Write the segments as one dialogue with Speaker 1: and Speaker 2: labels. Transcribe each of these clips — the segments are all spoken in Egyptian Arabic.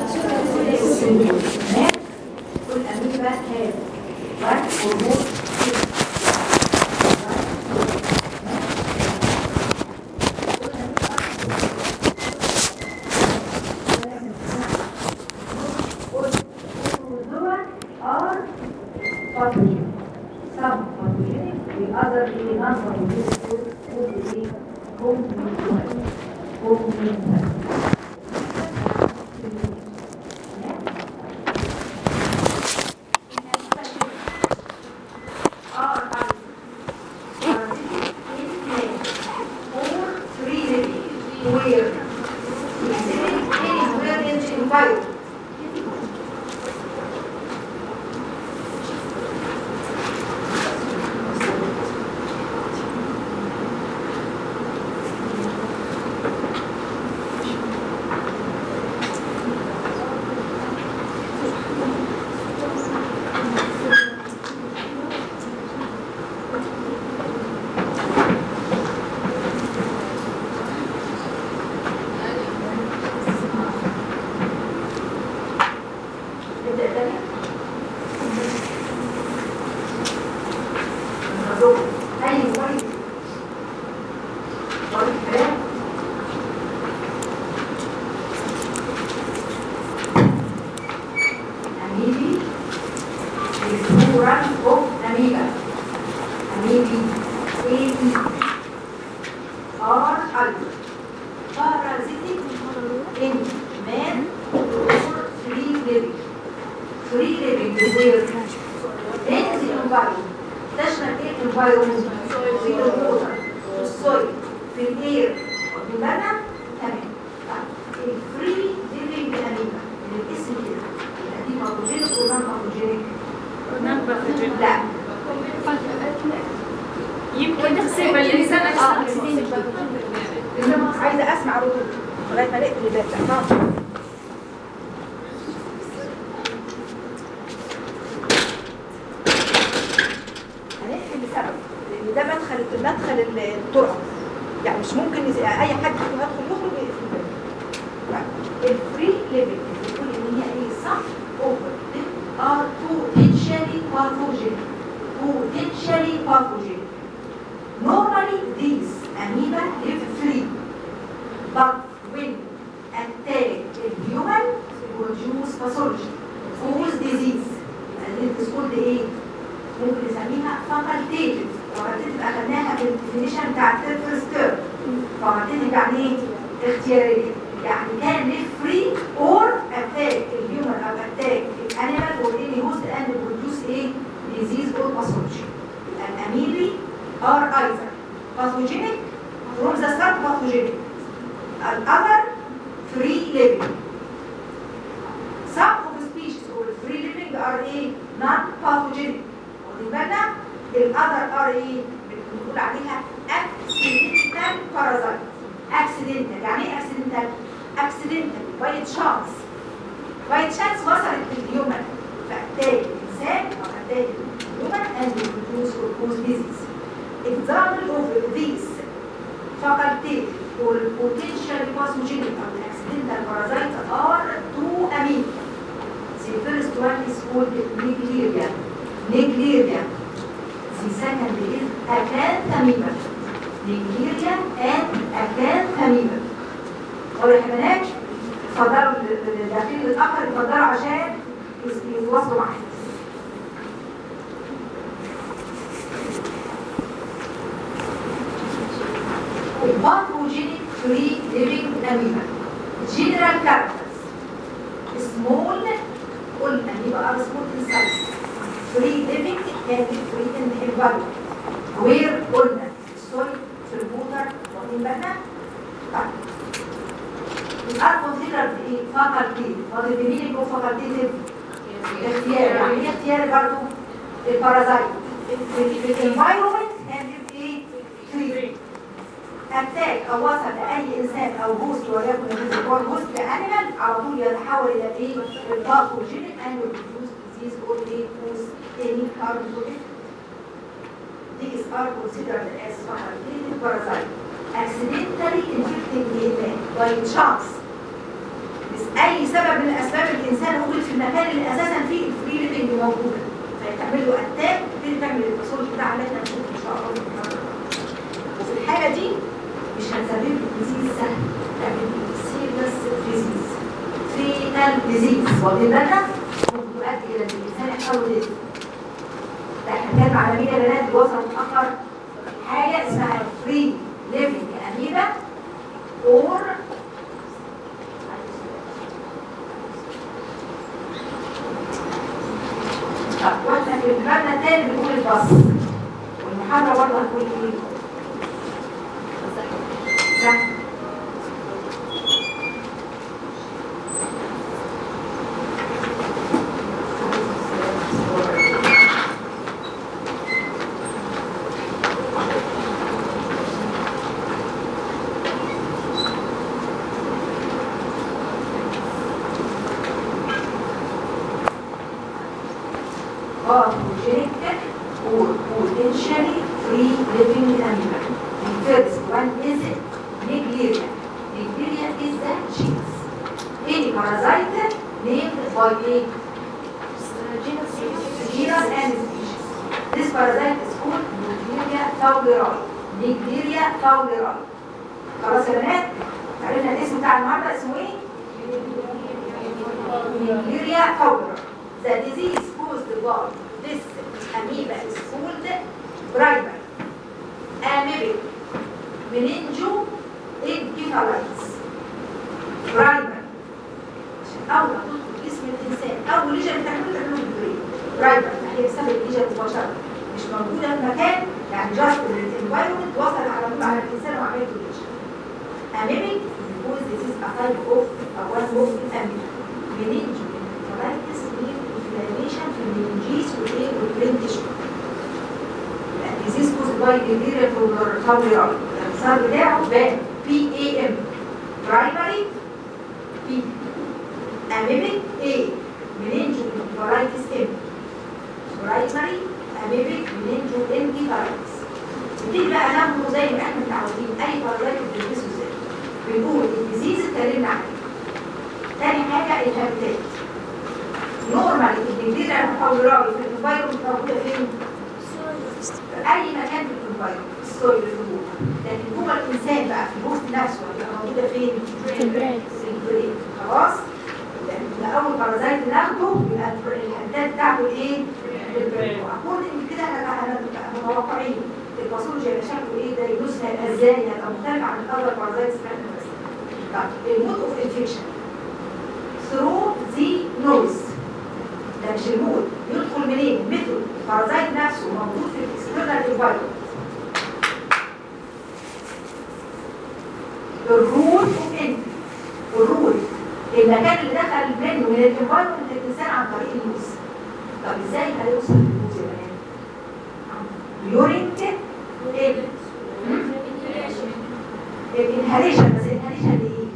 Speaker 1: تمام والاميبا هاف right هرمون are pathogenic. Some pathogenic, the other is non-pathogenic food, food is home home Where? Anywhere in the environment. نبدأ تاني نضرب أي مريض مريض فراغ أميبي الفلورال أوف أميبا أميبي A B R ألف parasitic in man or free living free living where in the environment تشمل ايه environment في الووتر في السويل في الاير في المنى تمام طيب الفري ليفنج انيما من الاسم كده يبقى دي باثوجينيك ولا نون باثوجينيك؟ لا
Speaker 2: يمكن تحسب الانسان
Speaker 1: اه
Speaker 2: اكثر
Speaker 3: عايزه اسمع ردود لغايه ما نقفل الباب ده هنقفل لسبب لان ده مدخل مدخل الطرق يعني مش ممكن يز- اي حد فيكم يدخل يخرج ويقفل الباب
Speaker 1: الفري ليفنج بتقول ان هي ايه صح اوفر are potentially pathogenic potentially pathogenic normally these amoeba live free but when attack the human produce pathology cause disease and it is called ايه ممكن نسميها facultative facultative اخدناها في الديفينيشن بتاع الفيرست تيرم facultative يعني ايه اختياريه يعني كان ليه فري اور اتاك الهيومن او اتاك الانيمال اور اني هوست اند بروديوس ايه ديزيز اور باثولوجي الاميبي ار ايزر باثوجينيك فروم ذا ستارت باثوجينيك الاذر فري ليفنج some of the species or free living are ايه non pathogenic واخدين بالنا الاذر ار ايه بنقول عليها accidental parasite accidental يعني ايه accidental accidental by chance by chance وصلت للهيومن فاتاك الانسان او اتاك الهيومن and reproduce or cause disease example of these facultative or potential pathogenic or accidental parasite are two amine the first one is called Negliria Negliria the second is Acanthamoeba Negliria and Acanthamoeba والحيوانات اتفضلوا الداخلين الاخر اتفضلوا عشان يس- يتواصلوا معانا الباثوجينيك فري ليفينج اميبا جنرال كاركترز سمول قلنا يبقى ار سمول ان سايز فري ليفينج كانت فري ان انفايرمنت وير قلنا السويل في الووتر واخدين بالنا طيب الار كونسيدرد ايه فاكولتيف فاضل بمين يكون فاكولتيف اختيار يعني ايه اختيار برضه البارازايت في الانفايرمنت كانت ايه فري اتاك او وصل لاي انسان او هوست وليكن الفيزيكال هوست كانيمال على طول يتحول الى ايه الباثوجينيك اند بروديوس ديزيز اور ايه كوز اني كاربون These are considered as facultative parasite accidentally infecting the human by chance. This اي سبب من اسباب الانسان وجد في المكان اللي اساسا فيه الفري ليفنج موجوده فتعمل له اتاك تبتدي تعمل الباثولوجي بتاع اللي احنا هنشوفه ان شاء الله في المحاضرة. وفي الحاله دي مش هنسبب له ديزيز سهل تعمل سيريس ديزيز فيتال ديزيز واخدين بالنا ممكن تؤدي الى ان الانسان يحصل له ديزيز ده احنا بنتكلم على مين يا بنات اللي وصل متاخر حاجه اسمها فري ليفنج اميبا اور طب واحنا في المبنى التاني بنقول البص والمحاضرة برضه هتقول ايه؟ زحمة pathogenic or potentially free living animal. The first one is Negliria. Negliria is the genus. Any parasite named by a genus and species. This parasite is called Negliria fowleri. Negliria fowleri. خلاص يا بنات؟ عرفنا الاسم بتاع النهارده اسمه ايه؟ Negliria fowleri. The disease caused by this amoeba is called primary amoebic meningo encephalitis primary عشان اول ما تدخل جسم الانسان اول ليجن بتعمله تعمله بالبرين برايمري يعني هي بسبب الليجن مباشره مش موجوده في مكان يعني جاست الانفايرمنت وصل على طول على الانسان وعملت الليجن amoebic because this is a type of a one of amoeba meningo encephalitis means inflammation في المنجيز والايه والبرين تيشو الديزيز كوز باي بكتيريا فولوريال الانصار بتاعه بان بي اي ام برايمري بي اميبك اي منينجو انفرايتس ام برايمري اميبك منينجو انفرايتس نبتدي بقى ناخده زي ما احنا متعودين اي بارازايت بندرسه ازاي بنقول الديزيز اتكلمنا عنه تاني حاجه الهابيتات نورمال البكتيريا الفولوريال في الانفايرمنت موجوده فين؟ في اي مكان في الانفايرمنت السويل اللي جوه لكن جوه الانسان بقى في البوست نفسه هتبقى موجوده فين؟
Speaker 2: في البرين.
Speaker 1: في البرين خلاص؟ يعني ده اول بارازايت ناخده يبقى الهدات بتاعته ايه؟ في البرين واقول ان كده احنا احنا متوقعين الباثولوجي هيبقى شكله ايه ده يدوسها يبقى ازاي هيبقى مختلف عن الاول بارازايت سمعنا بس طيب المود اوف انفكشن ثرو ذا نوز ده مش المود يدخل منين؟ ميثود البارازايت نفسه موجود في الاكسترنال انفايرمنت الرول اوف انتري والرول المكان اللي دخل منه من الانفايرمنت الانسان عن طريق النوز طب ازاي هيوصل للنوز يا بنات؟ يورينج الانهاليشن بس الانهاليشن لايه؟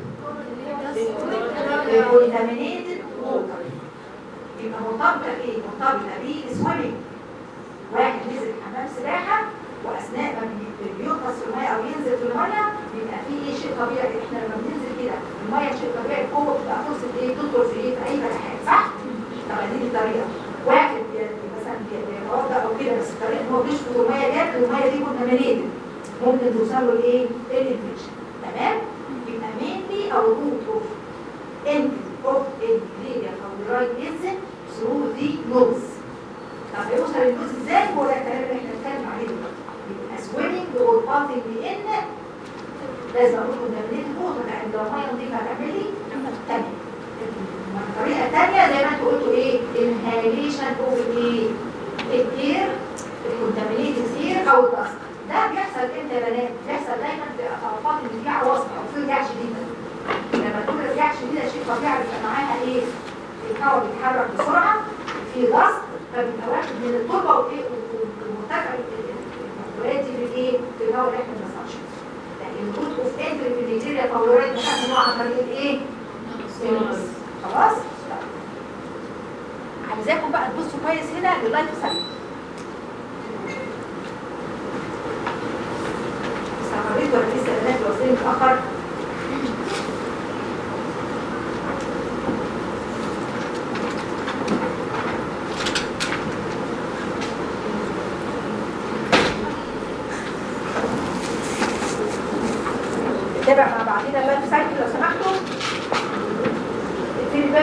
Speaker 1: contaminated water يبقى مرتبطه بايه؟ مرتبطه بسويمنج واحد نزل حمام سباحه واثناء ما بي- بيغطس في الميه او ينزل في الميه بيبقى فيه ايه شيء طبيعي احنا لما بننزل كده الميه شيء طبيعي القوه بتبقى فرصه ايه تدخل في ايه في اي فتحات صح؟ طب دي الطريقه واحد بي- مثلا بي- بيتوضا او كده بس الطريقه ان هو بيشفط الميه جت والميه دي كونتامينيتد ممكن توصل له الايه؟ الانفكشن تمام؟ يبقى مينلي او روت اوف entry of endothelial fibroid is through the nose. طب هيوصل النوز ازاي؟ هو ده الكلام اللي احنا بنتكلم عليه دلوقتي. يبقى swimming or bathing in لازم اقول contaminated water لان لو ميه نظيفه هتعمل لي تانية. الطريقه الثانيه زي ما انتوا قلتوا ايه؟ inhalation of الايه؟ الكير الكونتامينيتد اير او الدست. ده بيحصل امتى يا بنات؟ بيحصل دايما في اوقات اللي فيها عواصف او في رياح شديده. لما تكون الرياح شديده شيء طبيعي بيبقى معاها ايه؟ الهواء بيتحرك بسرعه في ضغط فبيبقى واخد من التربه وايه ومرتفع المحتويات دي في الايه؟ في الهواء اللي احنا بنصحش لكن الروت اوف انتري في البكتيريا فورات بتاعت نوع عن طريق الايه؟ النص. خلاص؟ طيب. عايزاكم بقى تبصوا كويس هنا لللايف سايكل استمريت ولا لسه بنات واصلين متاخر؟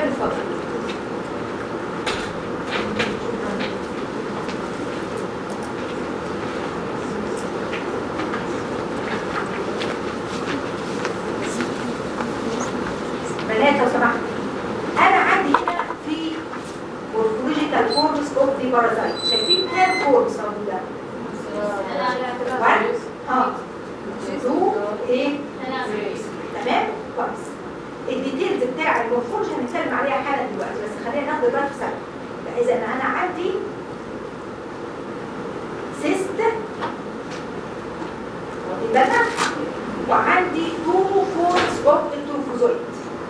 Speaker 3: اتفضل بنات لو سمحت انا عندي هنا في morphological forms of the parasite شايفين كام فورمز موجوده؟ واحد ها تو ايه تمام كويس الديتيلز بتاع المورفولوجي هنتكلم عليها حالا دلوقتي بس خلينا ناخد دلوقتي سنه اذا انا عندي سيست واخد بالك وعندي تو فورمز اوف التروفوزويد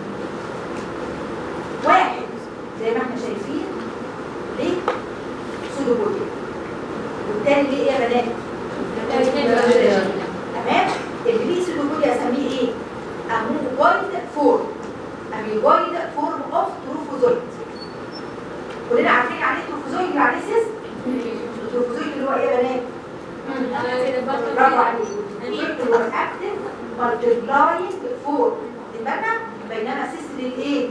Speaker 3: واحد زي ما احنا شايفين ليه سودوبوديا والتاني ليه ايه يا بنات تمام اللي ليه سودوبوديا اسميه ايه اموبويد فورم اميبويد فورم اوف تروفوزويد كلنا عارفين يعني ايه تروفوزويد يعني ايه سيست التروفوزويد اللي هو ايه يا بنات برافو عليك اللي هو اكتف مالتيبلاينج فورم بالنا بينما سيست للايه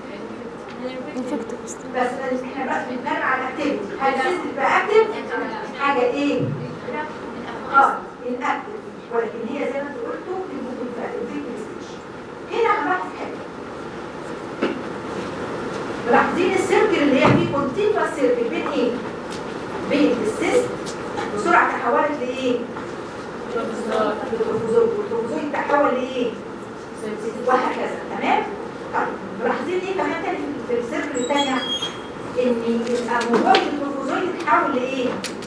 Speaker 3: بس احنا بقى بنتكلم على الاكتيفيتي حاجه سيست تبقى اكتف حاجه ايه اه الاكتف ولكن هي زي ما انتوا قلتوا الفيكتور ستيج هنا هنلاحظ حاجه ملاحظين السيركل اللي هي فيه كونتينوس سيركل بين ايه بين السيست بسرعه تحولت لايه التروفوزويد والتروفوزويد تحول لايه وهكذا تمام طيب ملاحظين ايه كمان تاني في السيركل الثانيه ان الاموبويد التروفوزويد اتحول لايه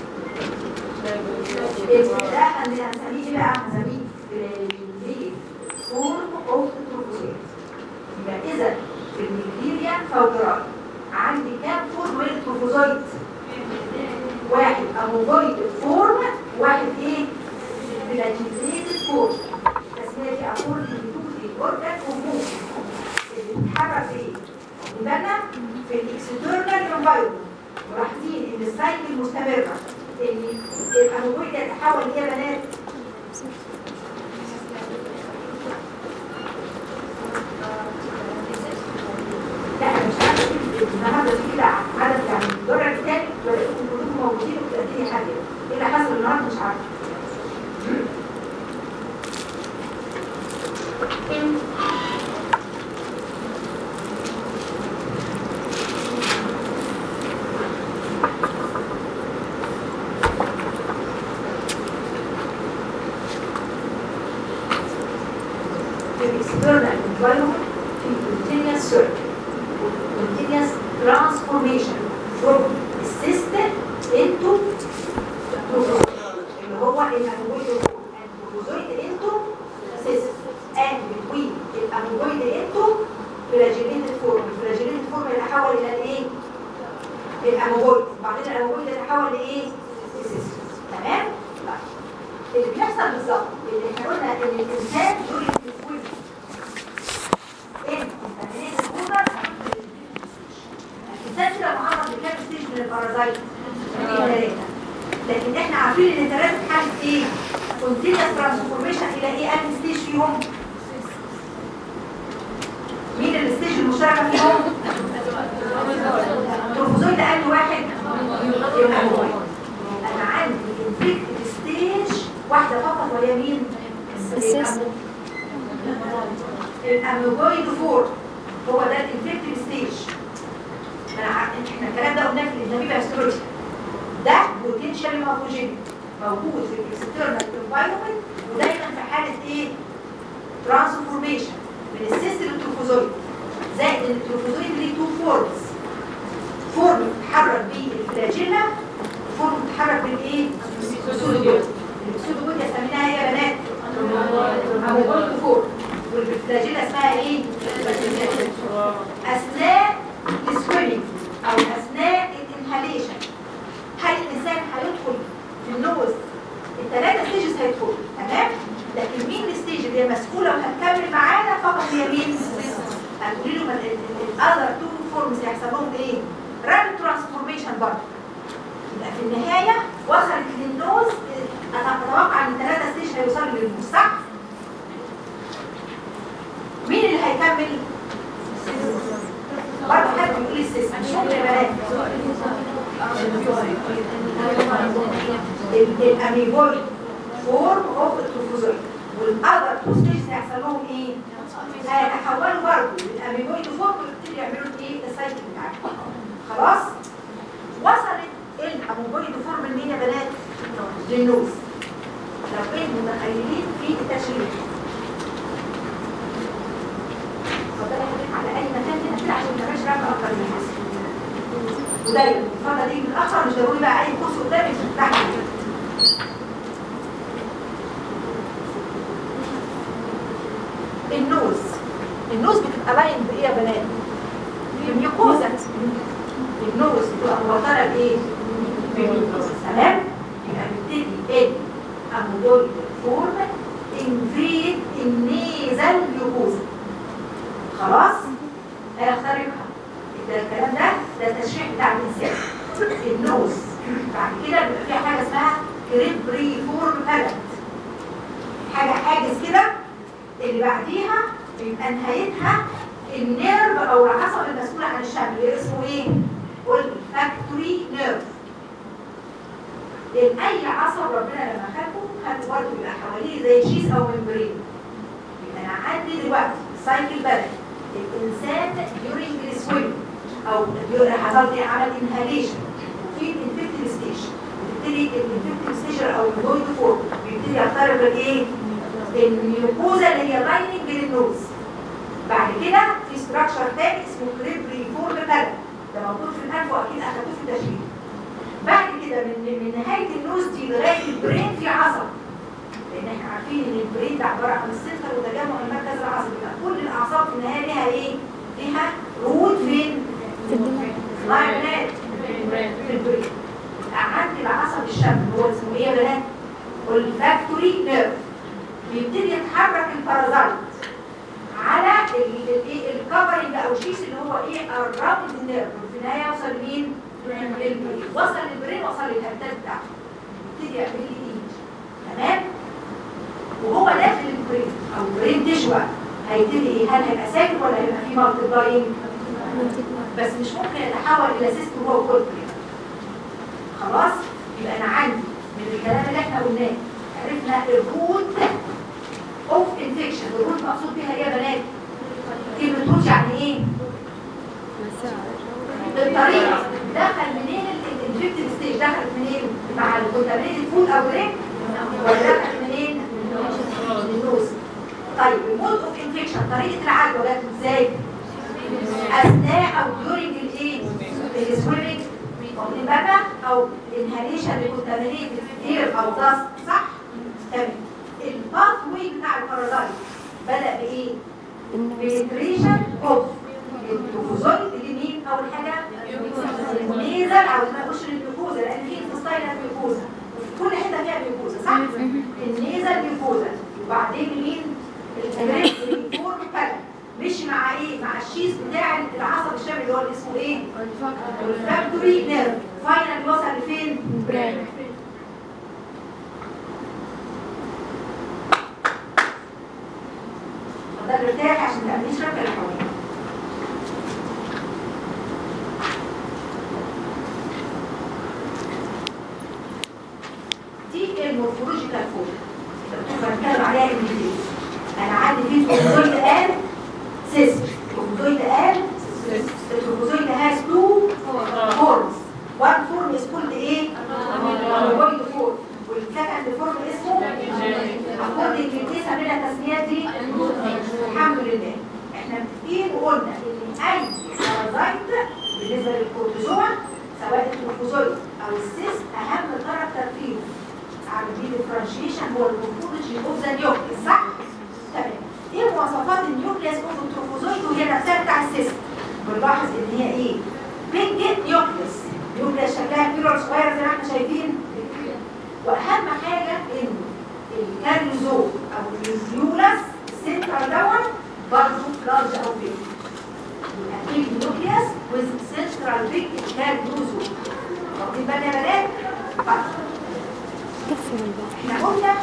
Speaker 3: ده عندنا هنسميه ايه بقى هنسميه فلاجيليت فورم اوف تروفوزويد يبقى اذا في الميكليريا فوجرات عندي كام فورم من التروفوزويد واحد اموبويد فورم واحد ايه فلاجيليت فورم تسميه دي اقول في الاورجان هرمون اللي بيتحرك ايه بالنا في الاكسترنال انفايرمنت ملاحظين ان السايكل مستمره ان الاموبويد يتحول ايه يا بنات لا أنا مش عارفه النهارده في كده عدد يعني الدرع الثاني بلاقيكم كلكم موجودين وبتأدي حاجه ايه اللي حصل النهارده مش عارفه في external environment في continuous circle continuous transformation from system into trophozoid اللي هو الاموبويد and trophozoid into system and between الاموبويد into flagellated form الفلاجيليتد فورم يتحول الى الايه؟ الاموبويد وبعدين الاموبويد يتحول لايه؟ لسيستم تمام؟ طيب اللي بيحصل بالظبط اللي احنا قلنا ان الانسان دول الفويد الانسان كده معرض لكام ستيج من البارازايت ثلاثه لكن احنا عارفين ان ثلاثه حاجه ايه كونتينوس ترانسفورميشن الى ايه انهي ستيج فيهم مين الستيج المشتركه فيهم التروفوزويد انهي واحد الاموبويد انا عندي انفكتد ستيج واحده فقط وهي مين الاموبويد فور هو ده الانفكتد ستيج انا عارف احنا الكلام ده قلناه في الانتاميبا هيستولوجي ده بوتنشال ماكروجين موجود في الاكسترنال انفايرمنت ودايما في حاله ايه ترانسفورميشن من السيست للتروفوزويد زائد ان التروفوزويد ليه تو فورمز فورم بتتحرك بيه الفلاجيلا وفورم بتتحرك بالايه السودوبود السودوبود سميناها ايه يا بنات اموبويد فورم والفلاجيلا اسمها ايه اثناء السويمنج او اثناء الانهاليشن هل الانسان هيدخل في النوز الثلاثه ستيجز هيدخلوا تمام لكن مين الستيج اللي هي مسؤوله وهتكمل معانا فقط هي مين هتقولي لهم الاذر تو فورمز هيحصل لهم ايه رابid ترانسفورميشن برضه يبقى في النهايه وصلت للنوز انا اتوقع ان الثلاثه ستيج هيوصلوا للنوز صح مين اللي هيكمل
Speaker 1: السيستم مش ممكن يا بنات ال- الاميبويد فورم اوف التروفوزويد والاذر تو ستيجز هيحصل لهم ايه؟ هيتحولوا برضه للاميبويد فورم ويبتدوا يعملوا ايه؟ السايكل بتاعهم خلاص؟ وصلت الاميبويد فورم لمين يا بنات؟ للنوز لو انتم متخيلين في التشريح اتفضلي يا حبيبي على اي مكان هنا كده عشان ما تبقاش راجعه اكتر من حسن ودايما الفتره دي متاخر مش ضروري بقى اي كورس قدامي تفتحي النوز النوز بتبقى باين بايه يا بنات؟ بالميوكوزا النوز بتبقى مبطله بايه؟ بالميوكوزا تمام؟ يبقى بيبتدي الامودويد فورم انفريد النيزل ميوكوزا خلاص؟ هيخترقها ده الكلام ده ده التشريح بتاع الانسان النوز بعد كده بيبقى فيها حاجه اسمها كريبري فورم بالانت حاجه حاجز كده اللي بعديها بيبقى نهايتها النيرف او العصب المسؤول عن الشم اللي اسمه ايه؟ الفاكتوري نيرف لان اي عصب ربنا لما خلقه خلقه برضه بيبقى حواليه زي شيز او ممبرين يبقى انا عندي دلوقتي السايكل بدأ الانسان during السويم او حصل لي عمل انهاليشن وفي الانفكتيف ستيشن بتبتدي الانفكتيف ستيشن او النويد فورم بيبتدي يخترق الايه؟ الميوكوزا اللي هي لايننج للنوز بعد كده في ستراكشر تاني اسمه كريبري فورم بلد ده موجود في الانف واكيد اخدوه في التشريح بعد كده من من نهايه النوز دي لغايه البرين في عصب لان احنا عارفين ان البرين ده عباره عن السنتر وتجمع المركز العصبي يبقى كل الاعصاب في النهايه ليها ايه؟ ليها روت فين؟
Speaker 4: في الدماغ
Speaker 1: لاينات في البرين يبقى عندي العصب الشم هو اسمه ايه يا بنات؟ والفاكتوري نيرف بيبتدي يتحرك البارازايت على الايه الكفرنج او الشيش اللي هو ايه الرابط النيرف وفي النهايه يوصل لمين؟ للبرين وصل للبرين وصل للهبتات بتاعته يبتدي يعمل لي ايد تمام؟ وهو داخل البرين او البرين تشوى هيبتدي ايه؟ هل هيبقى ساكن ولا هيبقى فيه مالتي بس مش ممكن يتحول الى سيستم هو كله خلاص يبقى انا عندي من الكلام اللي احنا قلناه عرفنا الروت اوف انفكشن الروت مقصود بيها ايه يا بنات كلمه روت يعني ايه الطريقه دخل منين الانفكتيف ستيج دخلت منين مع الكونتامينيتد فود او درينك ولا دخلت منين من النوز طيب المود اوف انفكشن طريقه العدوى جت ازاي اثناء او ديورنج الايه السويمنج واخدين بالنا او انهاليشن لكونتامينيتد اير او داست صح تمام الباث واي بتاع البارازايت بدا بايه بنتريشن اوف التروفوزويد اللي مين اول حاجه النيزل او ما قشر الميوكوزا لان في انفستايل ميوكوزا كل حته فيها ميوكوزا صح النيزل ميوكوزا وبعدين مين الجريب فورم باتن مشي مع ايه مع الشيز بتاع العصب الشامل اللي هو اللي اسمه ايه الفاكتوري نيرف فاينل وصل لفين
Speaker 4: برين
Speaker 1: ده مرتاح عشان ما تعمليش ركه اللي حواليك دي المورفولوجيكال فورم بتكلم عليها انجليزي انا عندي فيه تروفوزويد ان سيست تروفوزويد ان التروفوزويد هاز تو فورمز وان فورم از كولد ايه؟ اميبويد فورم والسكند فورم اسمه اكوردنج للكيسه من التسميات دي الحمد لله احنا متفقين وقلنا ان اي بارازايت بالنسبه للكورتيزون سواء التروفوزويد او السيست اهم كاركتر فيه على الديفرنشيشن هو المورفولوجي اوف ذا نيوكليس صح؟ تمام ايه مواصفات النيوكليس اوف التروفوزويد وهي نفسها بتاع السيست؟ بنلاحظ ان هي ايه؟ بيج نيوكليس نيوكليس شكلها كبيره وصغيره زي ما احنا شايفين واهم حاجه ان الكاريوزوم او النيوكليس السنتر دوت برضه لارج او بيج يبقى بيج نيوكليس ويز سنترال بيج كاريوزوم واخدين بالنا يا بنات؟ طيب
Speaker 4: كفر البحر
Speaker 1: احنا قلنا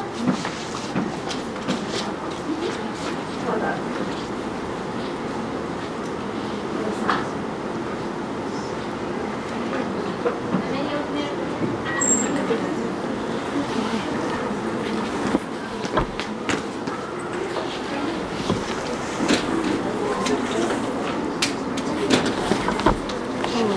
Speaker 1: اتفضل.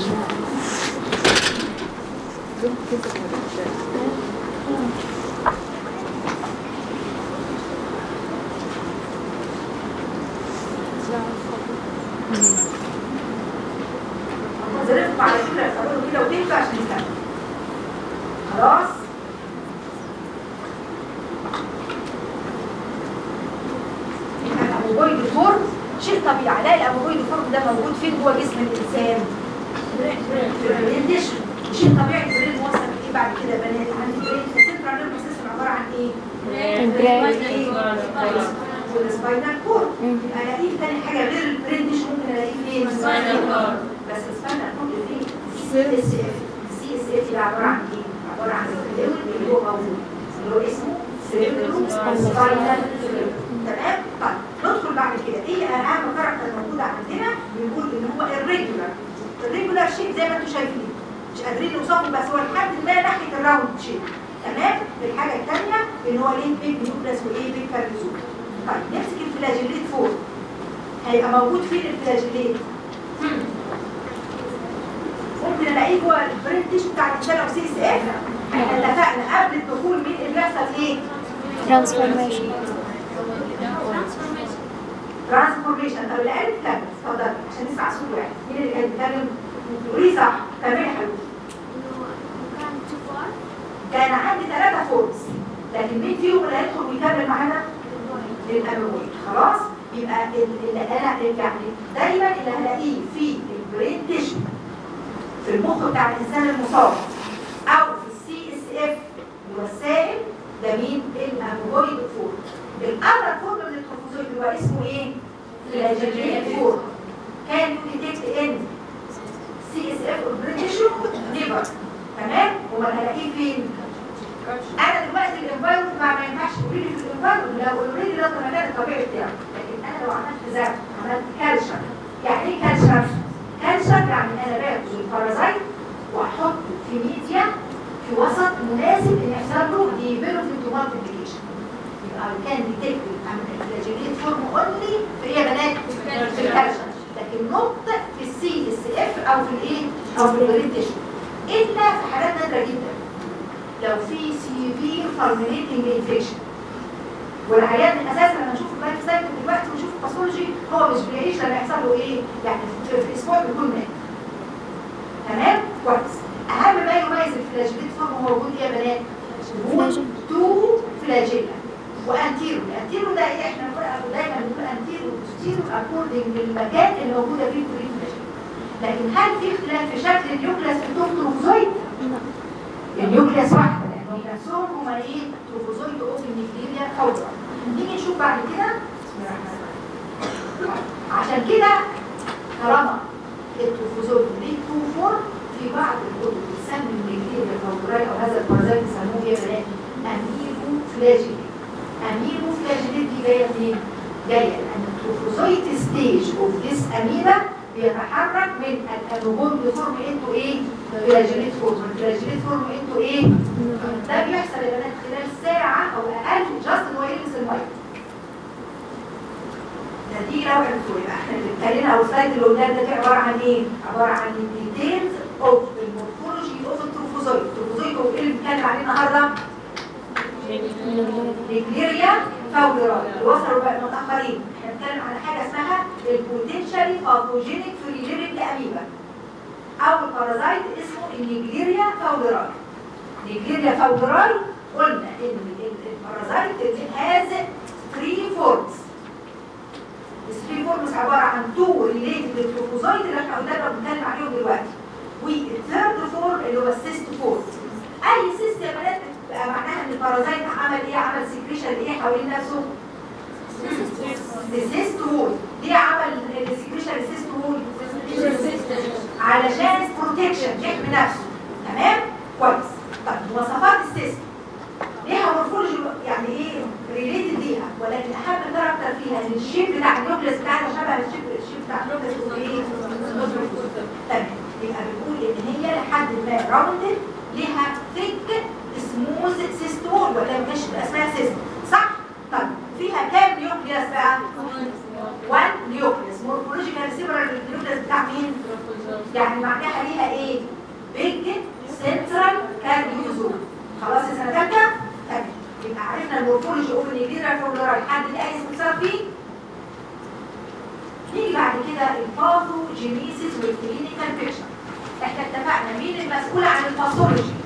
Speaker 1: ظرفكم على فكره القانون كده وتنفع عشان نكمل خلاص الاموجويد فورم شيء طبيعي لا الاموجويد فورم ده موجود فين جوه جسم الانسان في البرين تيشو شيء طبيعي البرين موصل ايه بعد كده بنات عندي برين السنترال نيرفس سيستم عباره عن ايه؟
Speaker 4: البرين.
Speaker 1: والسباينال كورد
Speaker 4: مم.
Speaker 1: يبقى الاقيه تاني حاجه غير البرين تيشو ممكن الاقيه فين؟
Speaker 2: Spinal cord.
Speaker 1: بس السباينال كورد فين؟ سي اس اف سي اس اف ده عباره عن ايه؟ عباره عن الفلويد اللي هو موجود اللي هو اسمه سيريبرو سباينال فلويد تمام؟ طيب ندخل بعد كده ايه اهم كاركتر موجوده عندنا؟ بنقول ان هو الريجولار الريجولار شيب زي ما انتم شايفين مش قادرين نوصفه بس هو لحد ما ناحيه الراوند شيب تمام؟ الحاجه الثانيه ان هو ليه بيج نيوكلاس وايه بيج كارنيزوم طيب نمسك الفلاجيليت فوق هيبقى موجود فين الفلاجيليت؟ ممكن الاقيه جوه البرين تيشو بتاع الانسان او سي اس اف احنا اتفقنا قبل الدخول مين اللي بيحصل ايه؟
Speaker 4: ترانسفورميشن
Speaker 1: ترانسفورميشن طب اللي قال اتكلم اتفضل عشان نسمع صوت واحد مين اللي كان بيتكلم؟ قولي صح كملي يا حبيبتي كان عندي ثلاثة فورمز لكن مين فيهم اللي هيدخل ويكمل معانا؟ الأمويل خلاص؟ يبقى ال- اللي أنا يعني دايما اللي هلاقيه في البرين تيشو في المخ بتاع الإنسان المصاب أو في السي اس اف الوسائل ده مين؟ الأمويل فورم الأذر فورم من التروفوزويد اللي هو اسمه إيه؟ فلاجيليت فورم كان يو ديتكت ان سي اس اف بريتشو نيفر تمام امال هلاقيه فين انا دلوقتي الانفايرمنت ما ما ينفعش تقولي لي في الانفايرمنت لو اوريدي ده المكان الطبيعي بتاعه لكن انا لو عملت زرع عملت كالشر يعني ايه كالشر كالشر يعني انا باخد البارازايت واحطه في ميديا في وسط مناسب ان يحصل له ديفلوبمنت مالتيبيكيشن يبقى كان ديتكتد عمل الفلاجيليت فورم اونلي في ايه يا بنات في الكالشر لكن نوت في السي اس اف او في الايه او في الجريد تيشو الا في حالات نادره جدا لو في سيفير فالمينيتنج انفكشن والعيان اساسا لما نشوف اللايف سايكل دلوقتي ونشوف الباثولوجي هو مش بيعيش لما يحصل له ايه يعني في, في اسبوع بيكون مات تمام كويس اهم ما يميز الفلاجيليت فورم هو وجود ايه يا بنات وجود تو فلاجيلا وانتيرو الانتيرو ده ايه احنا بنقول دايما بنقول انتيرو وبوستيرو اكوردنج للمكان اللي موجوده فيه البرين لكن هل في اختلاف في شكل النيوكليس في التروفوزويد؟ النيوكليس واحده لانهم نفسهم هما ايه؟ تروفوزويد اوف النيكليريا فوضى نيجي نشوف بعد كده بسم الله الرحمن الرحيم عشان كده طالما التروفوزويد ليه تو فورم في بعض الكتب بتسمي النيكليريا فوضى او هذا البرازيل بيسموه ايه يا بنات؟ اميبو فلاجيليت اميبو فلاجيليت دي جايه منين؟ جايه لان التروفوزويد ستيج اوف ذيس اميبا بيتحرك من الانوجون فورم انتو ايه؟ فلاجيليت فورم الفلاجيليت فورم انتو ايه؟ ده بيحصل يا بنات خلال ساعة او اقل جاست ان هو يلمس الميه نتيجة لو عرفتوا يبقى احنا اللي اتكلمنا او السلايد اللي قدام ده فيه عبارة عن ايه؟ عبارة عن الديتيلز اوف المورفولوجي اوف التروفوزويد التروفوزويد هو ايه اللي بنتكلم عليه النهارده؟ نيجيريا فاوليراي اللي وصلوا بقى متأخرين احنا بنتكلم على حاجة اسمها البوتنشالي باثوجينيك فري ليفنج اميبا او البارازايت اسمه النيجيريا فاوليراي نيجيريا فاوليراي قلنا ان البارازايت هاز 3 فورمز الثري فورمز عبارة عن تو ريليتد للتروفوزايت اللي احنا قدامنا بنتكلم عليهم دلوقتي والثيرد فورم اللي هو السيست فورم اي سيست يا بنات بقى معناها ان البارازايت عمل ايه عمل سكريشن ايه حوالين نفسه السيست وول ليه عمل السكريشن السيست وول علشان بروتكشن يحمي نفسه تمام كويس طيب مواصفات السيست ليها مورفولوجي يعني ايه ريليتد ليها ولكن اهم كاركتر فيها ان الشيب بتاع النيوكليس بتاعها شبه الشيب الشيب بتاع النيوكليس ايه تمام يبقى بنقول ان هي لحد ما راوندد ليها ثيك سموث سيستول ولا مش اسمها سيست صح طيب فيها كام نيوكليس بقى 1 نيوكليس مورفولوجيكال سيبرال النيوكليس بتاع مين يعني معناها ليها ايه بيج سنترال كارديوزوم خلاص يا سنه ثالثه تمام يبقى عرفنا المورفولوجي اوف النيجيريا فورمولار لحد الايه استفسار فيه نيجي بعد كده الباثوجينيسيس والكلينيكال بيكتشر احنا اتفقنا مين المسؤول عن الباثولوجي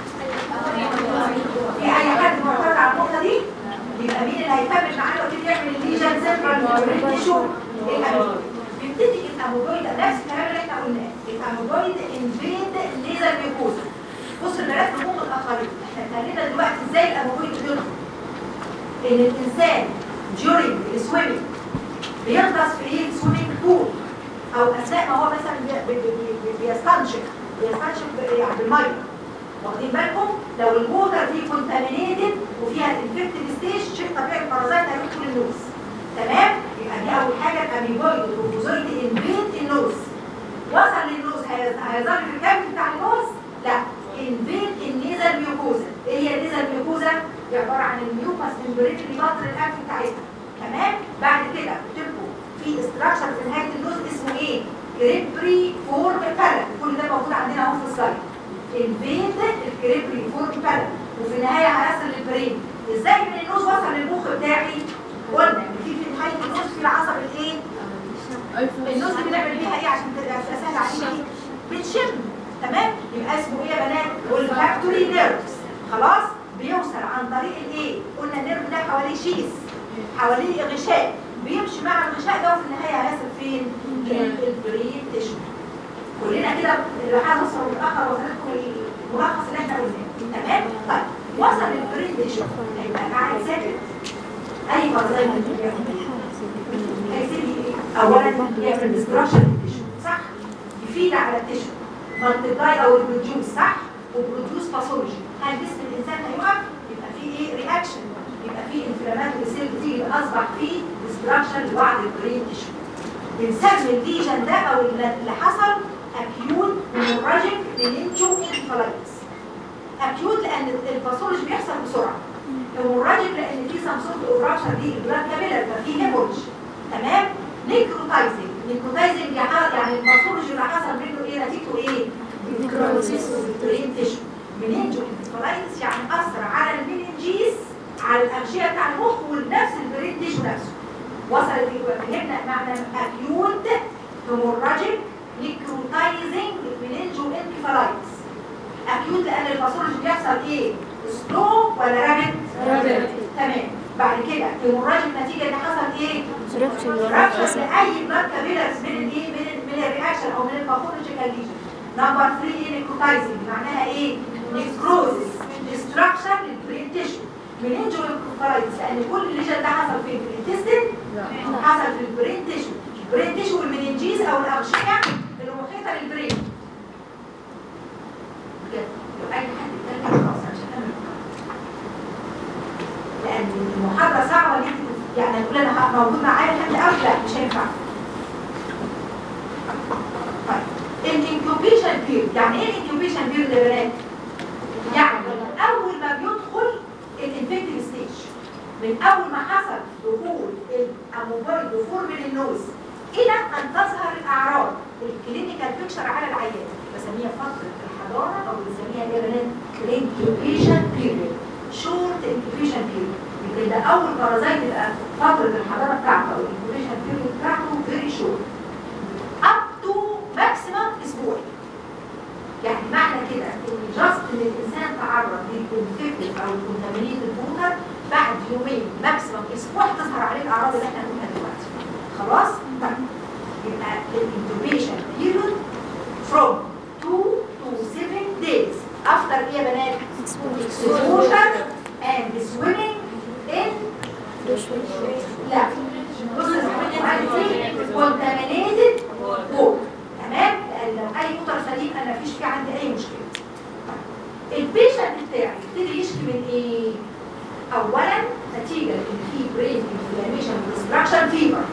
Speaker 1: في اي حد معترض على النقطه دي يبقى مين اللي هيكمل معانا وكده يعمل الليجن سنترال تيشو الاموبويد بيبتدي الاموبويد نفس الكلام اللي احنا قلناه الاموبويد انفيد ليزر ميكوزا بص الملاك نقوم الاخرين احنا اتكلمنا دلوقتي ازاي الاموبويد بيدخل ان الانسان during السويمنج بيغطس في ايه سويمنج بول او اثناء ما هو مثلا بي- بي- بي- بيستنشق بيستنشق يعني بالميه واخدين بالكم لو الووتر دي كونتامينيتد وفيها الانفكتد ستيج شيء طبيعي البارازايت هيدخل النوز تمام يبقى دي اول حاجه الاميبويد الروبوزويد انفيد النوز وصل للنوز هي- هيظل في الكامل بتاع النوز لا انفيد النيزل ميوكوزا ايه هي النيزل ميوكوزا دي عباره عن الميوكاس ممبرين اللي بطل الانف بتاعتها تمام بعد كده بتبقوا في استراكشر في نهايه النوز اسمه ايه كريبري فورم بالانت كل ده موجود عندنا اهو في السلايد البيت الكريبري فورم بالانت وفي النهايه هيصل للبرين ازاي من النوز وصل للمخ بتاعي قلنا ان في في نهايه النوز في العصب الايه النوز دي بنعمل بيها ايه عشان تبقى سهل عليكي بتشم تمام يبقى اسمه ايه يا بنات والفاكتوري نيرفز خلاص بيوصل عن طريق الايه قلنا النيرف ده حواليه شيس حواليه غشاء بيمشي مع الغشاء ده وفي النهايه هيصل فين البرين تيشو كلنا كده اللي حصل متاخر وصلتكم الملخص اللي احنا قلناه تمام طيب وصل البرين تيشو هيبقى قاعد ساكت اي مرضى هيبتدي ايه اولا يعمل ديستراكشن للتيشو صح يفيد على التيشو مالتيبلاي او البروديوس صح وبروديوس باثولوجي هل جسم الانسان هيقف يبقى فيه ايه رياكشن يبقى فيه انفلاماتوري سيل بتيجي اصبح فيه ديستراكشن لبعض البرين تيشو بنسمي الليجن ده او اللي حصل اكيوت هيموراجيك لينجو انفلايتس اكيوت لان الباثولوجي بيحصل بسرعه هيموراجيك لان في سمسوت اوبراكشن دي البلاد كامله ففي هيمورج تمام نيكروتايزنج نيكروتايزنج يعني الباثولوجي اللي حصل منه ايه نتيجته ايه نيكروزيس برين تيشو منينجو انفلايتس يعني اثر على المننجيز على الاغشيه بتاع المخ ونفس البرين تيشو نفسه وصلت فهمنا معنى اكيوت هيموراجيك نيكروتايزنج منينجو انكفالايتس اكيوت لان الباثولوجي بيحصل ايه سلو ولا رابد
Speaker 2: رابد.
Speaker 1: تمام بعد كده هيموراجيك نتيجه ان حصل ايه
Speaker 4: Rupture
Speaker 1: رابشر لاي بلاد كابيلارز من الايه من ال- من الرياكشن او من الباثولوجيكال ليجن نمبر 3 ايه نيكروتايزنج معناها ايه نيكروزس ديستراكشن للبرين تيشو منينجو انكفالايتس لان كل الليجن ده حصل فين في الانتستين حصل في البرين تيشو البرين تيشو والمننجيز او الاغشيه اللي محيطه للبرين بجد لو اي حد اتكلم خلاص أنا مش هكمل لان المحاضره صعبه ان انت يعني تقول انا ه- موجود معايا لحد اول لا مش هينفع طيب الانكوبيشن بيريود يعني ايه الانكوبيشن بيريود يا بنات؟ يعني اول ما بيدخل الانفكتيف ستيج من اول ما حصل دخول الاموبايل دخول من النوز الى ان تظهر الاعراض الكلينيكال بيكشر على العيان بسميها فتره الحضانه او بنسميها ايه يا بنات؟ الانكوبيشن بيريود شورت انكوبيشن بيريود يبقى ده اول بارازايت يبقى فتره الحضانه بتاعته او الانكوبيشن بيريود بتاعته فيري شورت اب تو ماكسيمم اسبوع يعني معنى كده ان جاست ان الانسان تعرض للكونفكتيف او الكونتامينيتد ووتر بعد يومين ماكسيمم اسبوع تظهر عليه الاعراض اللي احنا هنقولها دلوقتي خلاص طيب يبقى الانتوبيشن بيريود from 2 to 7 days after ايه يا بنات exposure and swimming in لا بص contaminated water تمام لان لو اي وتر سليم انا مفيش فيه عندي اي مشكله البيشنت بتاعي يبتدي يشكي من ايه اولا نتيجه ان في برين انفلاميشن وديستراكشن فيبر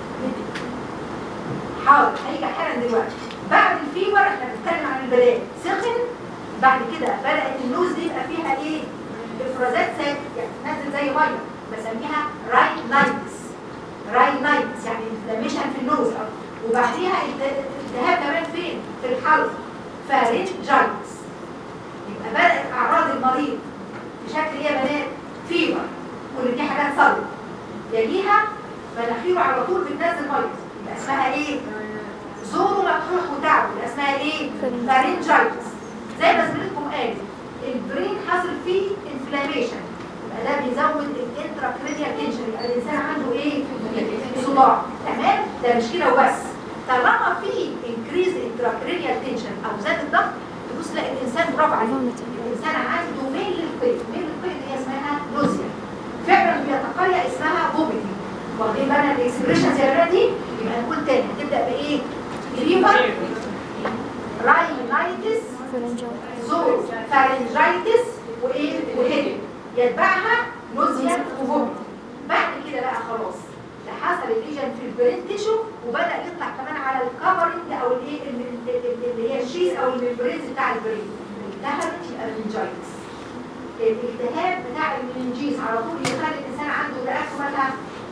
Speaker 1: حاضر هيجي حالا دلوقتي بعد الفيبر احنا بنتكلم عن البدايه سخن بعد كده بدات النوز دي يبقى فيها ايه افرازات ساك يعني نازل زي ميه بسميها راينايتس راينايتس يعني انفلاميشن في النوز وبعديها الت- التهاب كمان فين في حلق فارنجايتس يبقى بدات اعراض المريض بشكل ايه يا بنات فيبر كل دي حاجات صلب يليها مناخيره على طول بتنزل ميه يبقى اسمها ايه زوره مفتوح وتعب يبقى اسمها ايه فارنجايتس زي ما زميلتكم قالت البرين حصل فيه انفلاميشن يبقى ده بيزود الانتراكرينيال تنشن يبقى الانسان عنده ايه صداع تمام ده مش كده وبس طالما في انكريز انتراكرينيال تنشن او زاد الضغط تبص تلاقي الانسان برافو عليه الانسان عنده ميل للقيد ميل للقيد هي اسمها نوزيا فعلا بيتقيأ اسمها فوميتنج واخدين بالنا الاكسبريشنز يا بنات دي يبقى نقول تاني هتبدا بايه؟ فيفر راينايتس زور فارنجايتس وايه وهيد يتبعها نوزيا وفوميت بعد كده بقى خلاص ده حصل الليجن في البرين تيشو وبدا يطلع كمان على الكفرنج او الايه ال- ال- ال- اللي هي الشيز او الممبرينز بتاع البرين التهبت يبقى مننجايتس الالتهاب بتاع المننجيز على طول يخلي الانسان عنده رئاسه مالها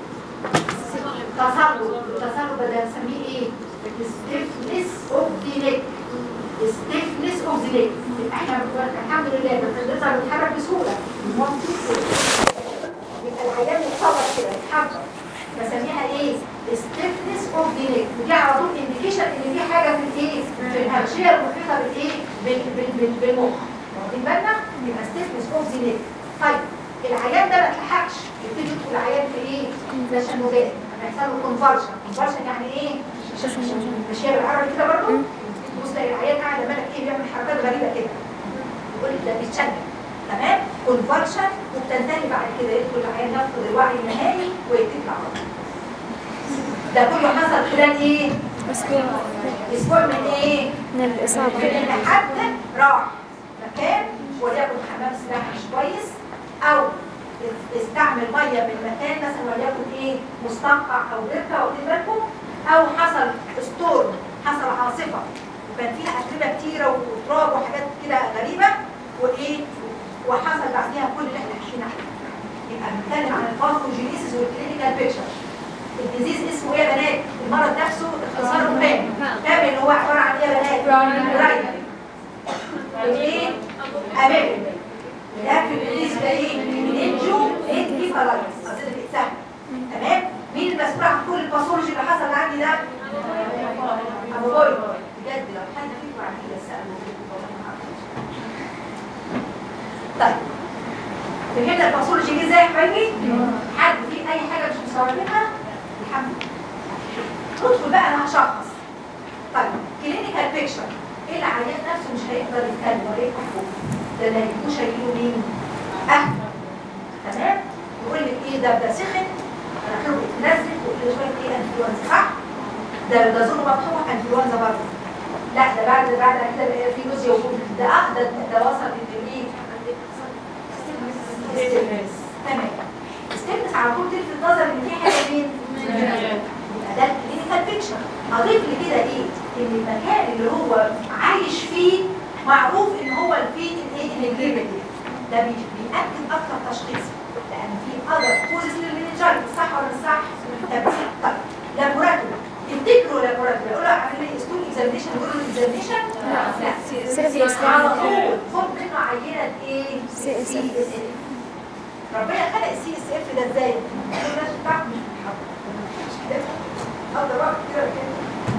Speaker 1: تصلب التصلب ده بنسميه ايه؟ stiffness of the neck stiffness of the neck احنا الحمد لله بنقدر نتحرك بسهوله يبقى العيان يتصور كده يتحرك بسميها ايه؟ stiffness of the neck ودي على طول انديكيشن ان في حاجه في الايه؟ في الهرشيه المحيطه بالايه؟ بال- بال- بال- بالمخ واخدين بالنا؟ يبقى stiffness of the neck طيب العيان ده ما اتلحقش يبتدي يدخل العيان في ايه؟ تشنجات هيحصل له كونفرشن كونفرشن يعني ايه؟ مش هي بالعربي كده برضه؟ بص تلاقي العيان قاعد مالك ايه بيعمل حركات غريبه كده يقول ده بيتشنج تمام كونفرشن وبتنتهي بعد كده يدخل العيان يفقد الوعي النهائي ويتكل على الله ده كله حصل خلال ايه؟
Speaker 4: أسبوع
Speaker 1: اسبوع من ايه؟
Speaker 4: من الإصابة
Speaker 1: من ان حد راح مكان وليكن حمام سباحه مش كويس او استعمل ميه من مكان مثلا وليكن ايه مستنقع او بركه واخدين بالكم او حصل ستورم حصل عاصفه وكان فيها اتربه كتيره وتراب وحاجات كده غريبه وايه وحصل بعديها كل اللي احنا حكينا عليه يبقى بنتكلم عن الباثوجينيسيس والكلينيكال بيكتشر الديزيز اسمه ايه يا بنات؟ المرض نفسه اختصاره بام بام اللي هو عباره عن ايه يا بنات؟ برايمري ايه؟ امامي ده في بالنسبه ايه؟ الانجو انكيفالايتس اظن بيتسهل تمام؟ مين المسؤول عن كل الباثولوجي اللي حصل عندي ده؟ ابو بوي بجد لو حد فيكم عن كده سالوه طيب فهمنا الباثولوجي جه ازاي يا حبايبي؟ حد في اي حاجه مش مستوعبينها؟ الحمد لله ندخل بقى انا هشخص طيب كلينيكال بيكشر ايه العيان نفسه مش هيقدر يتكلم ولا يحكم ده اللي هيكونوا شايلينه مين؟ اهل تمام؟ يقول لك ايه ده ده سخن مناخيره بتنزل وكل شويه ايه انفلونزا صح؟ ده ده زوره مفتوح انفلونزا برضه لا ده بعد بعد كده بقى في نوزيا وجود ده اه ده ده وصل للايه؟ ستيفنس تمام ستيفنس على طول تلفت النظر ان في حاجه مين؟ يبقى ده الكلينيكال بيكشر اضيف لكده ايه؟ ان المكان اللي هو عايش فيه معروف ان هو فيه الايه الانجريمنت ده بي- بيأكد اكتر تشخيص لان في اذر كوزز للمنجايتس صح ولا مش صح؟ طب طيب لابوراتوري تفتكروا لابوراتوري يقولوا اعمل لي ستول اكزامينشن يقولوا الاكزامينشن لا
Speaker 4: سيرفيس
Speaker 1: على طول خد منه عينه ايه؟
Speaker 4: سي اس اف.
Speaker 1: اف ربنا خلق السي اس اف ده ازاي؟ الناس بتاعته مش بتحب مش كده افضل وقت كده كده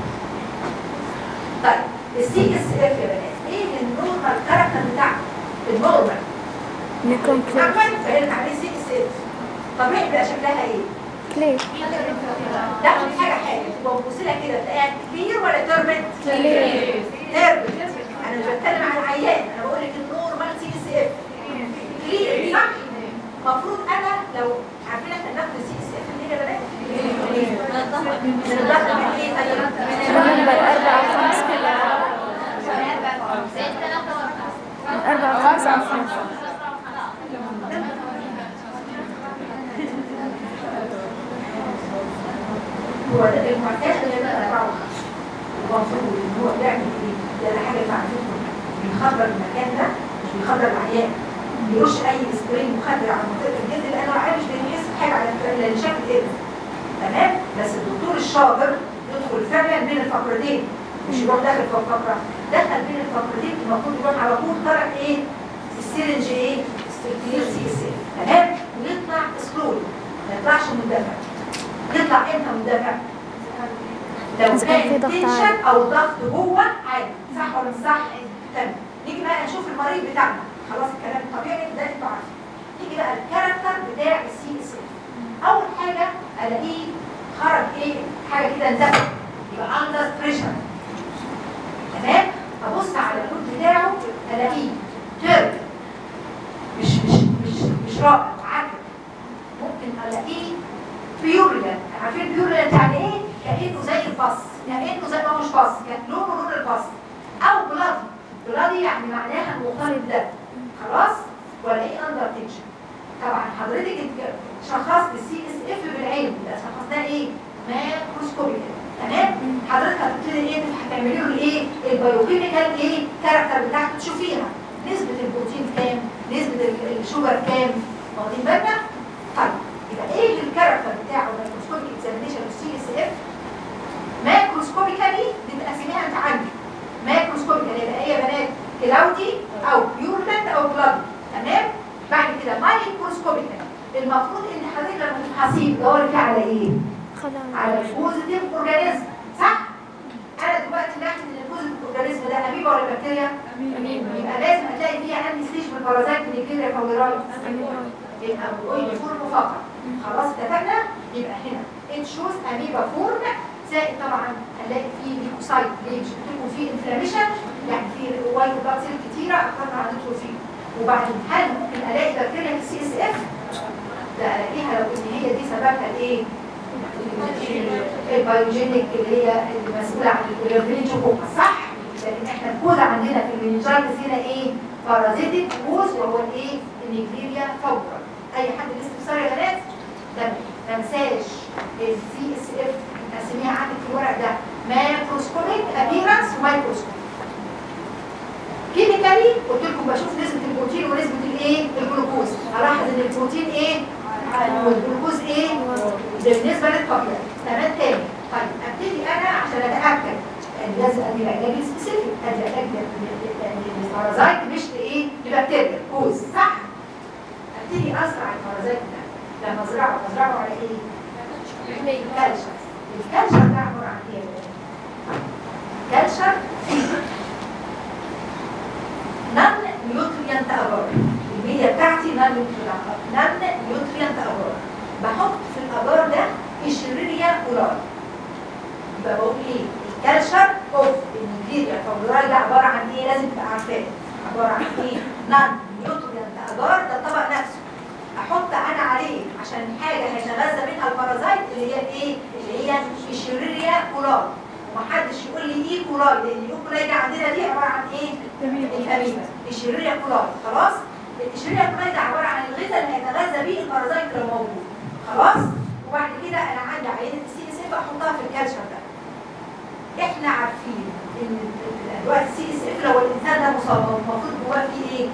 Speaker 1: طيب السي اس اف يا بنات ايه النورمال كاركتر بتاعته؟ النورمال
Speaker 4: نكون كلير
Speaker 1: عمال فقالت عليه سي اس اف طبيعي بيبقى شكلها ايه؟
Speaker 4: كلير
Speaker 1: لا مش حاجه حاجه تبقى مبص لها كده تلاقيها كلير ولا تربت؟
Speaker 4: كلير
Speaker 1: تربت انا مش بتكلم عن العيان انا بقول لك النورمال سي اس اف كلير صح؟ المفروض انا لو عارفين احنا بناخد السي اس اف منين يا بنات؟ من الضغط من ايه طيب؟
Speaker 4: نمبر أربعة وخمسة أربعة وخمسة وخمسة
Speaker 1: هو ده المعتاد اللي يبقى أربعة وخمسة المفروض إن هو بيعمل إيه؟ ده ده حاجة معروفة بيخبر المكان ده مش بيخبر العيان بيرش أي سبراي مخدر على منطقة الجلد لأن العيان مش بيحس بحاجة على فكرة إلا اللي شاف الإبن تمام؟ بس الدكتور الشاطر يدخل فعلا بين الفقرتين مش يروح داخل في الفقرة دخل بين الفقرتين المفروض يروح على طول طلع ايه السيرنج ايه الكلير سي اس تمام ويطلع سلول ما يطلعش مندفع يطلع امتى مندفع لو
Speaker 4: إذا كان في
Speaker 1: كان
Speaker 4: ضغط
Speaker 1: تنشن
Speaker 4: عالي.
Speaker 1: او ضغط جوه عالي صح ولا مش صح تمام نيجي بقى نشوف المريض بتاعنا خلاص الكلام الطبيعي ده انتوا عارفين نيجي بقى الكاركتر بتاع السي اس اف اول حاجه الاقيه خرج ايه حاجه كده اندفع يبقى اندر بريشر تمام ابص على الكود بتاعه الاقيه ترك مش مش مش مش رائع عكس ممكن الاقيه بيورلنت عارفين بيورلنت يعني ايه كانه زي البص كانه زي ما مش بص كان لونه لون البص او بلادي بلادي يعني معناها مختلط دم خلاص ولا ايه اندر تنشن طبعا حضرتك اتك- شخصت السي اس اف بالعين يبقى شخصناه ايه ماكروسكوبيك تمام حضرتك هتبتدي ايه هتعملي له الايه البيوكيميكال ايه كاركتر بتاعته تشوفيها نسبه البروتين كام نسبه ال- الشوجر كام واخدين بالنا طيب يبقى ايه الكاركتر بتاعه الميكروسكوبيك اكزامينيشن السي اس اف ماكروسكوبيكالي دي تقسميها انت عندك ماكروسكوبيكالي يبقى ايه يا بنات كلاودي او بيورلاند او بلاد تمام بعد كده مايكروسكوبيكالي المفروض ان حضرتك لما تفحصيه تدوري فيه على ايه؟ على
Speaker 4: خلاص
Speaker 1: البوزيتيف اورجانيزم صح؟ انا دلوقتي لاحظ ان البوزيتيف اورجانيزم ده اميبا ولا بكتيريا؟ يبقى لازم هتلاقي فيها عندي ستيج من البارازايت نيجيريا فاويراي يبقى بقول فورم فقط خلاص اتفقنا يبقى هنا it shows اميبا فورم زائد طبعا هنلاقي فيه ليكوسايت ليه مش بتكون فيه انفلاميشن يعني في وايت بلاد سيل كتيره اكتر هندخل فيه وبعدين هل ممكن الاقي بكتيريا في السي اس اف؟ ده الاقيها لو ان هي دي سببها الايه؟ البيوجينيك اللي هي المسؤوله عن الرينجوكوكا صح؟ لان احنا الكود عندنا في المنجايتس هنا ايه؟ بارازيتيك كوز وهو الايه؟ النيجيريا فوبرا اي حد لسه في يا بنات تمام ما انساش السي اس اف نقسميها عندك في الورق ده ماكروسكوبيك ابيرنس ومايكروسكوبيك كيميكالي قلت لكم بشوف نسبه البروتين ونسبه الايه؟ الجلوكوز الاحظ ان البروتين ايه؟ والجلوكوز ايه؟ ده بالنسبه للطبيعي تمام تاني طيب ابتدي انا عشان اتاكد ان لازم ادي علاج سبيسيفيك ادي علاج للبارازايت مش لايه؟ لبكتيريا كوز صح؟ ابتدي ازرع البارازايت ده لما ازرعه ازرعه على ايه؟ كالشر الكالشر ده عباره عن ايه؟ كالشر نان نيوتريانت ابار الميديا بتاعتي نان نيوتريانت نان نيوتريانت ابار بحط في الابار ده اشريريا اورال يبقى بقول ايه الكالشر اوف النيجيريا فاوراي ده عباره عن ايه لازم تبقى عارفاه عباره عن ايه نان نيوتريانت ابار ده الطبق نفسه احط انا عليه عشان حاجه هيتغذى منها البارازايت اللي هي الايه اللي هي الشريريا كولاي ومحدش يقول لي ايه كولاي لان الاي كولاي دي عندنا دي عباره عن ايه الاميبا الشريريا كولاي خلاص الشريريا كولاي ده عباره عن الغذاء اللي هيتغذى بيه البارازايت لو موجود خلاص وبعد كده انا عندي عينه السي اس اف احطها في الكالشر ده احنا عارفين ان دلوقتي السي اس اف لو الانسان ده مصاب المفروض جواه فيه ايه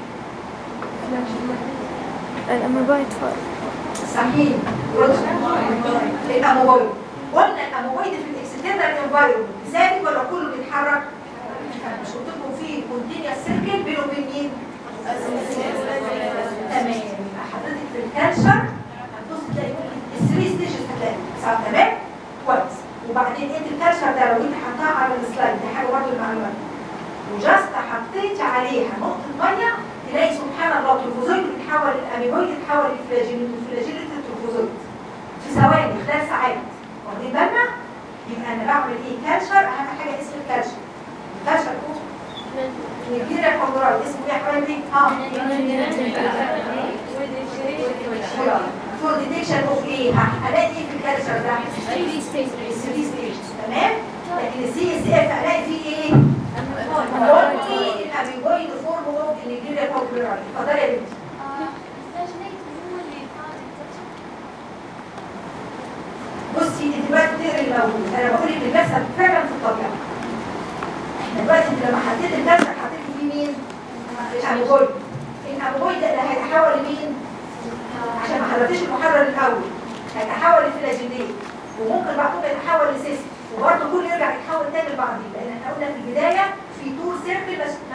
Speaker 4: الأميبايد فوق
Speaker 1: صحيح الاموبويد قلنا الاموبويد في الاكسترنال انفايرمنت ثابت ولا كله بيتحرك مش قلت لكم في كونتينيوس سيركل بينه وبين مين تمام يبقى حضرتك في الكالشر هتبص تلاقي الثري ستيجز هتلاقي صح تمام كويس وبعدين انت الكالشر ده لو انت حطها على السلايد دي حاجه برضه المعلومات وجاست حطيت عليها نقطه ميه تلاقي سبحان الله التروفوزويد بيتحول الاميبويد يتحول لفلاجيل الفلاجيل التروفوزويد في ثواني خلال ساعات واخدين بالنا يبقى انا بعمل ايه كالشر اهم حاجه اسم الكالشر الكالشر نيجيريا كومبراي اسمه ايه يا حبايبي؟ اه فور ديتكشن اوف ايه؟ هلاقي ايه في الكالشر ده؟ 3 ستيج تمام؟ لكن السي اس اف هلاقي فيه ايه؟ اونلي الاميبويد فورم اوف النيجيريا كومبراي اتفضلي يا بنتي بصي انت دلوقتي بتقري الموجود انا بقول لك الجسد فعلا في الطبيعه احنا دلوقتي انت لما حطيت الجسد حطيت فيه مين؟ الاموبويد الاموبويد ده اللي هيتحول لمين؟ عشان ما حضرتيش المحرر الاول هيتحول لفلاجيلين وممكن بعد كده يتحول لسيست وبرضه كله يرجع يتحول تاني لبعضيه لان احنا قلنا في البدايه في تو سيل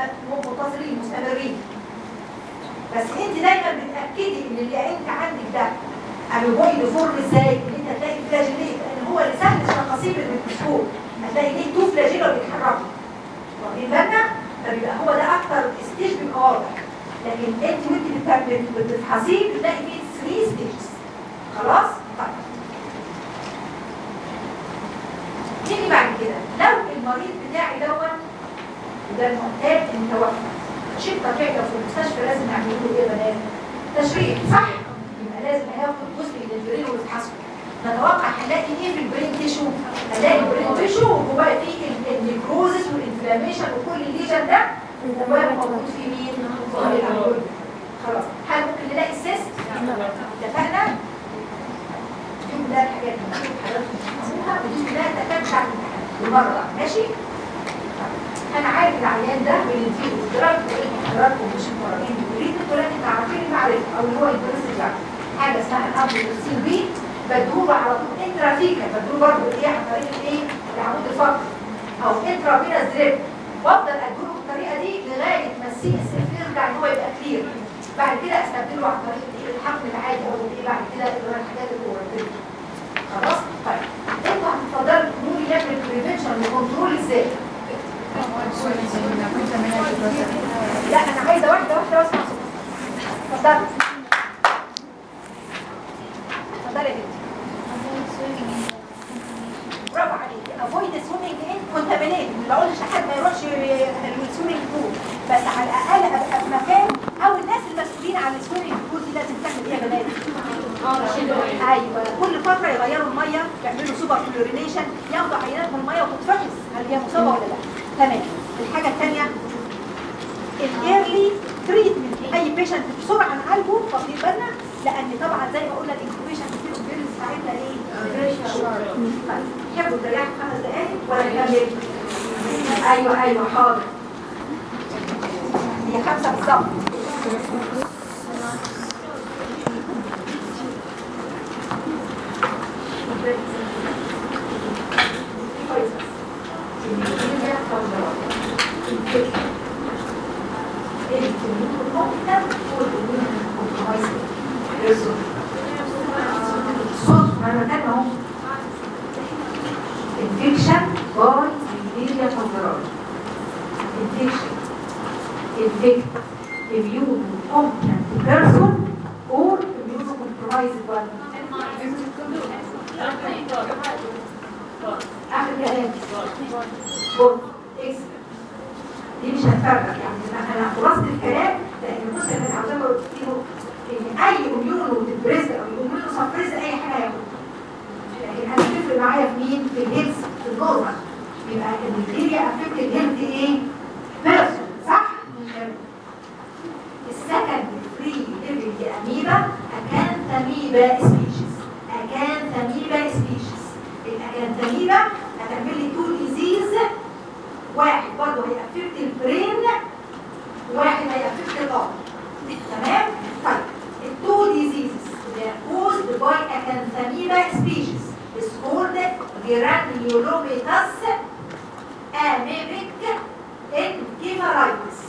Speaker 1: م- متصلين مستمرين بس انت دايما بتاكدي ان اللي انت عندك ده البويد فورم ازاي ان انت تلاقي فلاجيليت لان هو اللي سهل الشخاصيب الميكروسكوب هتلاقي ليه تو فلاجيلا بيتحركوا واخدين بالنا فبيبقى هو ده اكتر ستيج بيبقى واضح لكن انت وانت بت- بت- بتفحصيه بتلاقي فيه 3 ستيجز خلاص طيب نيجي بعد كده لو المريض بتاعي دون وده المعتاد ان توفى شيء طبيعي لو في المستشفى لازم نعمل له ايه يا بنات؟ تشريح صح؟ يبقى لازم هياخد جزء من البرين ويتحاسبه نتوقع هنلاقي ايه في البرين تيشو؟ هنلاقي البرين تيشو وجواه فيه ال- النيكروزس والانفلاميشن وكل الليجن ده جواه موجود في مين؟ في الأنبول. خلاص هل ممكن نلاقي السيست؟ اتفقنا؟ دي كلها الحاجات اللي المفروض حضراتكم تفهموها ودي كلها تتبع المرضى ماشي؟ انا عارف العيان ده بنديله دراج حضراتكم مش مقربين بالبريد انتوا لازم تعرفين المعرفه او اللي هو البريس ده حاجه اسمها الابروسين بي بدوله على طول انترافيكا بدوله برضه ايه عن طريق الايه؟ العمود الفقري او انترافينس دريب وافضل ادوله بالطريقه دي لغايه ما السي اس اف يرجع ان هو يبقى كلير بعد كده استبدله عن طريق الايه؟ الحقن العادي او الايه بعد كده اللي هو الحاجات اللي هو الدريب. خلاص؟ طيب انتوا هتفضلوا تقولوا لي نعمل بريفنشن وكنترول ازاي؟ لا انا عايزه واحده واحده واسمع صوتك اتفضلي اتفضلي يا بنتي برافو عليكي افويد سويمنج ان كونتامينيت ما بقولش لحد ما يروحش السويمنج بول بس على الاقل ابقى في مكان او الناس المسؤولين عن السويمنج بول دي لازم تعمل ايه يا بنات؟ ايوه كل فتره يغيروا الميه يعملوا سوبر كلورينيشن ياخدوا عينات من الميه وتتفحص هل هي مصابه ولا لا تمام الحاجه الثانيه الايرلي تريتمنت اي بيشنت بسرعه نعالجه واخدين بالنا لان طبعا زي ما قلنا الانكوبيشن بتبقى فيري ساعتها ايه؟ فيري شورت طيب تحبوا تريحوا خمس دقائق ولا نكمل؟ ايوه ايوه حاضر هي خمسه بالظبط Infection by bacteria temporary. Infection. Infect immune-competent person or immunocompromised one. آخر كلام. بص اكس دي مش هتفرق يعني انا خلاصة الكلام لان بص انا عاوزة اقول ان اي اميونو تبريز او اميونو سبريز اي حاجة هياخدها لكن انا بتفرق معايا في مين في الهيلث في النورمال يبقى البكتيريا افكت الهيلث ايه بيرسون صح السكند فري ليفنج اميبا اكانثاميبا سبيشيز اكانثاميبا سبيشيز الاكانثاميبا هتعمل لي تو ديزيز واحد برضه هيأفكت البرين واحد هيأفكت الأرض تمام؟ طيب التو diseases they are caused by Acanthamoeba species is called Granulomatous amoebic encephalitis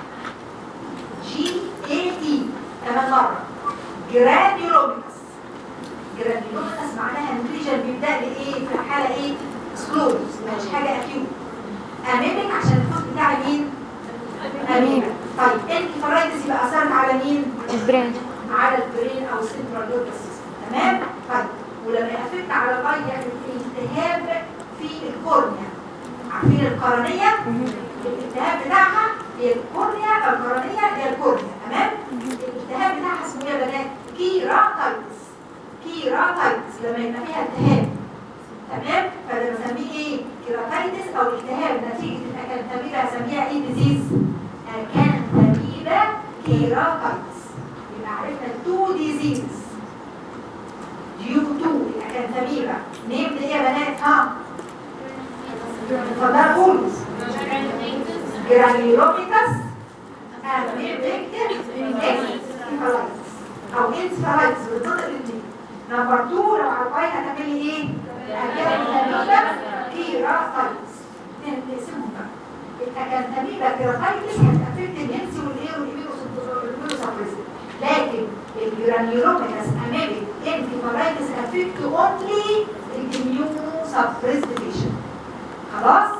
Speaker 1: G A E كمان مرة Granulomatous Granulomatous معناها النتيجة بيبدأ لإيه في الحالة إيه؟ سلوز مش حاجة أكيوت امامك عشان الفوز بتاع مين؟ امامك طيب انكفالايتس يبقى اثرت على مين؟
Speaker 4: البرين
Speaker 1: على البرين او السنترال نيرفس تمام؟ طيب ولما يأفكت على الاي يعمل التهاب في الكورنيا عارفين القرنية؟ الالتهاب بتاعها هي الكورنيا او القرنية هي الكورنيا تمام؟ الالتهاب بتاعها اسمه ايه يا بنات؟ كيراتايتس كيراتايتس لما يبقى فيها التهاب تمام فده بسميه ايه كيراتايتس او التهاب نتيجه الاكانثاميبا هسميها ايه ديزيز اكانثاميبا كيراتايتس يبقى عرفنا التو ديزيز ديو تو الاكانثاميبا نيم ايه يا بنات ها اتفضلوا قولوا جرانيولوميتاس اميبيك انسفالايتس او انسفالايتس بالنطق الاثنين نمبر 2 لو على الواي هتعملي ايه؟ اكانثاميبا كيراتايتس نقسمهم بقى الاكانثاميبا كيراتايتس هتأفكت الهيلثي والايه والاميونوسبريسيف لكن الجرانيولومينس امامي انفيمالايتس افكت اونلي الاميونوسبريسيف بيشنت خلاص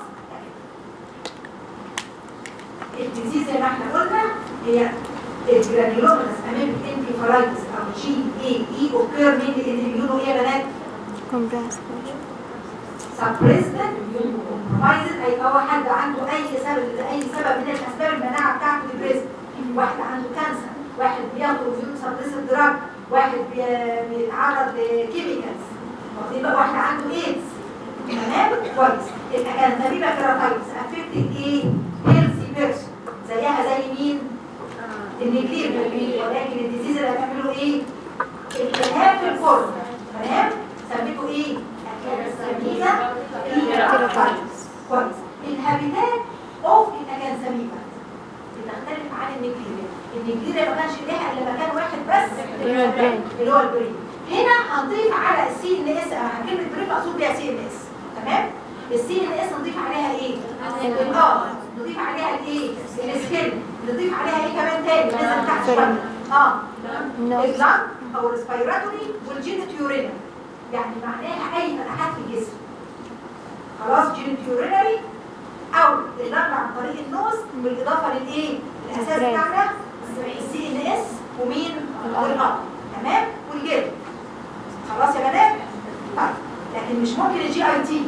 Speaker 1: الديزيز زي ما احنا قلنا هي الجرانيولومينس امامي انفيمالايتس او جي اي اي اوكير من الاميونو ايه يا بنات
Speaker 4: كومبريس
Speaker 1: سبريسد كومبرومايزد اي هو حد عنده اي سبب اي سبب من الاسباب المناعه بتاعته ديبريس واحد عنده كانسر واحد بياخد اميون سبريسد دراج واحد بي- بيتعرض لكيميكالز واخدين بقى واحد عنده ايدز تمام كويس الاكانثاميبا كيراتايتس افكتد ايه هيلثي بيرسون زيها زي مين النيكلير ولكن الديزيز اللي هتعمله ايه التهاب في الفرن تمام سميته ايه اكانثاميبا كيراتايتس كويس الهابيتات اوف الاكانثاميبا بتختلف عن النيكلير النيكلير ما كانش ليها الا مكان واحد بس
Speaker 4: اللي هو البرين.
Speaker 1: اللي هو البرين هنا هنضيف على السي ان اس كلمه برين مقصود بيها سي ان اس تمام السي ان اس نضيف عليها ايه اه نضيف عليها الايه السكين نضيف عليها ايه كمان تاني لازم تحت شويه اه
Speaker 4: نوز
Speaker 1: اللنج او الريسبيراتوري والجينيتيورينال يعني معناها اي فتحات في الجسم خلاص جينيتيورينري او اللنج عن طريق النوز بالاضافه للايه الاساس
Speaker 4: البرين.
Speaker 1: بتاعنا السي ان اس ومين والاب تمام والجلد خلاص يا بنات طيب لكن مش ممكن الجي اي تي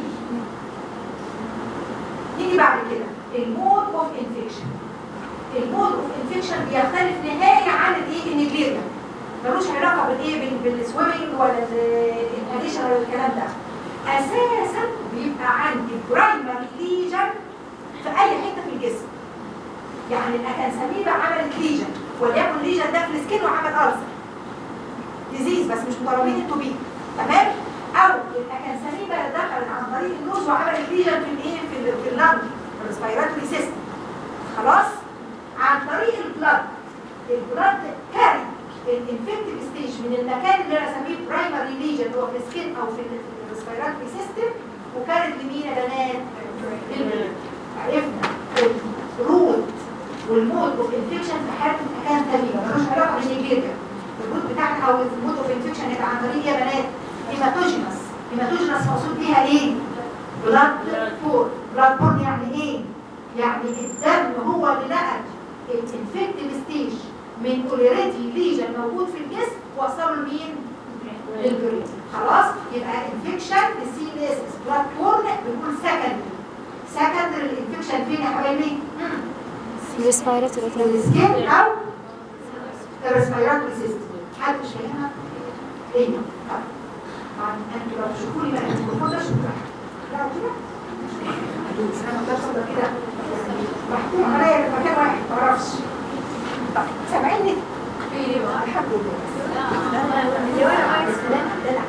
Speaker 1: نيجي بعد كده المود اوف انفكشن المود اوف انفكشن بيختلف نهائي عن الايه النيجيريا ملوش علاقه بالايه بال- بالسويمنج ولا الانهاليشن ولا الكلام ده اساسا بيبقى عندي برايمري ليجن في اي حته في الجسم يعني الاكانساميبا عملت ليجن وليكن ليجن ده في السكين وعمل ألسر ديزيز بس مش مطالبين انتوا بيه تمام او الاكانساميبا دخلت عن طريق النوز وعملت ليجن في الايه في ال- في اللنج في الريسبيراتوري سيستم خلاص عن طريق البلد البلد كاري الانفكتيف ستيج من المكان اللي انا اسميه برايمري ليجن هو في السكين او في الريسبيراتوري سيستم وكانت لمين يا بنات؟ للبلد عرفنا الروت والمود اوف انفكشن في حاله مكان تميمه ملوش علاقه بالنيجيريا الروت بتاعنا او المود اوف انفكشن هيبقى عن طريق يا بنات هيماتوجينس هيماتوجينس مقصود بيها ايه؟ بلاد بور بلاد بور يعني ايه؟ يعني الدم هو اللي نقل الانفكتيف ستيج من اوريدي ليجن موجود في الجسم وصله لمين؟ للبرين خلاص يبقى انفكشن السي ان اس بلاد بورن بنقول سكندري سكندري الانفكشن فين يا حبايبي؟
Speaker 4: ريسبيراتوري
Speaker 1: السكين او الريسبيراتوري سيستم حد مش فاهمها؟ ايه؟ طب طبعا انتوا لو تشوفوني بقى الميكروفون ده شكرا لا كده انا بفضل كده محكوم عليا في مكان واحد ما اعرفش طب سامعيني؟ الحمد لله اللي وانا عايز دلع دلع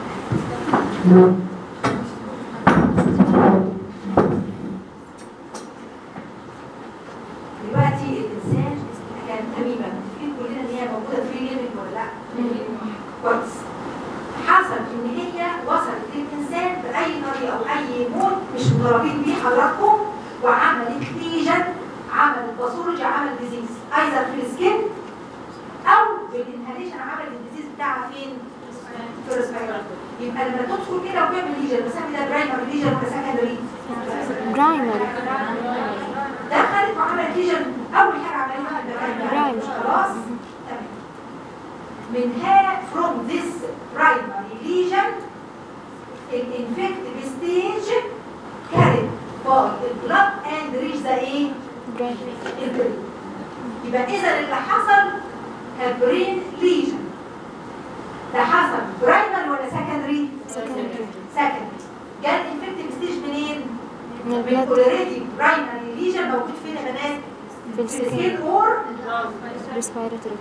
Speaker 1: دلوقتي الانسان كان تميما في كلنا ان هي موجوده في ليفل ولا لا كويس حصل ان هي وصلت للانسان باي طريقه او اي موت مش مضربين بيه حضراتكم وعملت ليجن عملت باثولوجي عمل ديزيز ايضا في السكين او بالانهاليشن عمل الديزيز بتاعها فين؟ في الريسبيراتوري يبقى لما تدخل كده وتعمل ليجن بسمي ده برايمري ليجن ولا سكندري؟
Speaker 4: برايمري
Speaker 1: دخلت وعملت ليجن اول حاجه عملوها المكان
Speaker 4: برايمري.
Speaker 1: خلاص تمام منها from this primary lesion الانفكتيف ستيج carried by the blood and reach the ايه؟
Speaker 4: برايمري
Speaker 1: البرين يبقى اذا اللي حصل كان برين ليجن ده حصل برايمري ولا سكندري؟
Speaker 4: سكندري
Speaker 1: سكندري جاء الانفكتيف ستيج منين؟
Speaker 4: من
Speaker 1: من
Speaker 4: البلد
Speaker 1: اوريدي برايمري ليجن موجود فين يا بنات؟
Speaker 4: في
Speaker 1: في السكين
Speaker 4: السكين
Speaker 1: اور
Speaker 4: ريسبيراتوري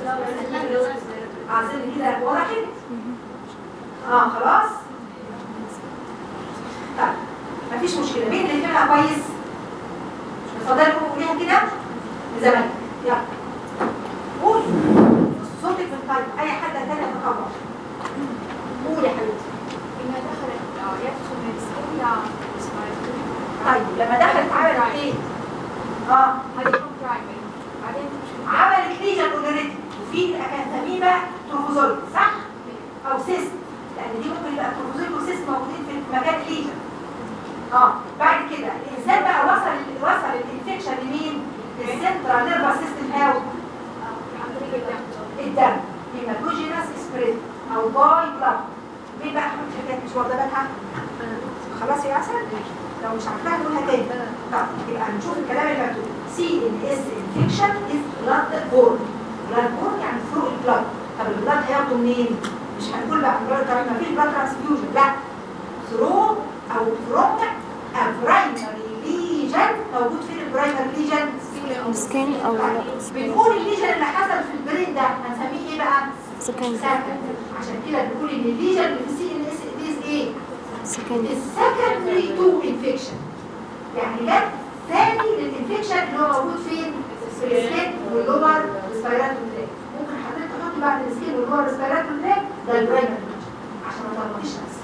Speaker 1: عايزين كده وضحت؟ اه خلاص؟ طيب مفيش مشكلة مين اللي فهمها كويس؟ اتفضلي قوليها كده لزمايلك يلا قولي صوتك من طيب اي حد تاني يتكبر قولي يا حبيبتي
Speaker 2: إنها دخلت يدخل من السكين يا
Speaker 1: طيب لما دخلت عملت ايه؟ انفكشن لمين؟ للسنترال نيرفس سيستم هاو الدم هيماتوجينس سبريد او باي بلاد مين بقى حمد حكايه مش واخده بالها؟ خلاص يا عسل؟ لو مش عارفاها نقولها تاني طب يبقى هنشوف الكلام اللي مكتوب سي ان اس انفكشن از بلاد بورن بلاد بورن يعني ثرو البلاد طب البلاد هياخده منين؟ مش هنقول بقى البلاد طب ما فيش بلاد ترانسفيوجن لا ثرو او فروم برايمري ليجن موجود فين البرايمري ليجن؟
Speaker 4: سكين او
Speaker 1: بنقول الليجن اللي حصل في البرين ده هنسميه ايه بقى؟
Speaker 4: سكين
Speaker 1: سكن عشان كده بنقول ان الليجن اللي في السي ان اس ديز ايه؟
Speaker 4: سكين
Speaker 1: السكندري تو انفكشن يعني ده ثاني للانفكشن اللي هو موجود فين؟ في السكين واللور ريسبيراتوري تراك ممكن حضرتك تحط بعد السكين واللور ريسبيراتوري تراك ده البرايمري عشان ما تلخبطيش نفسك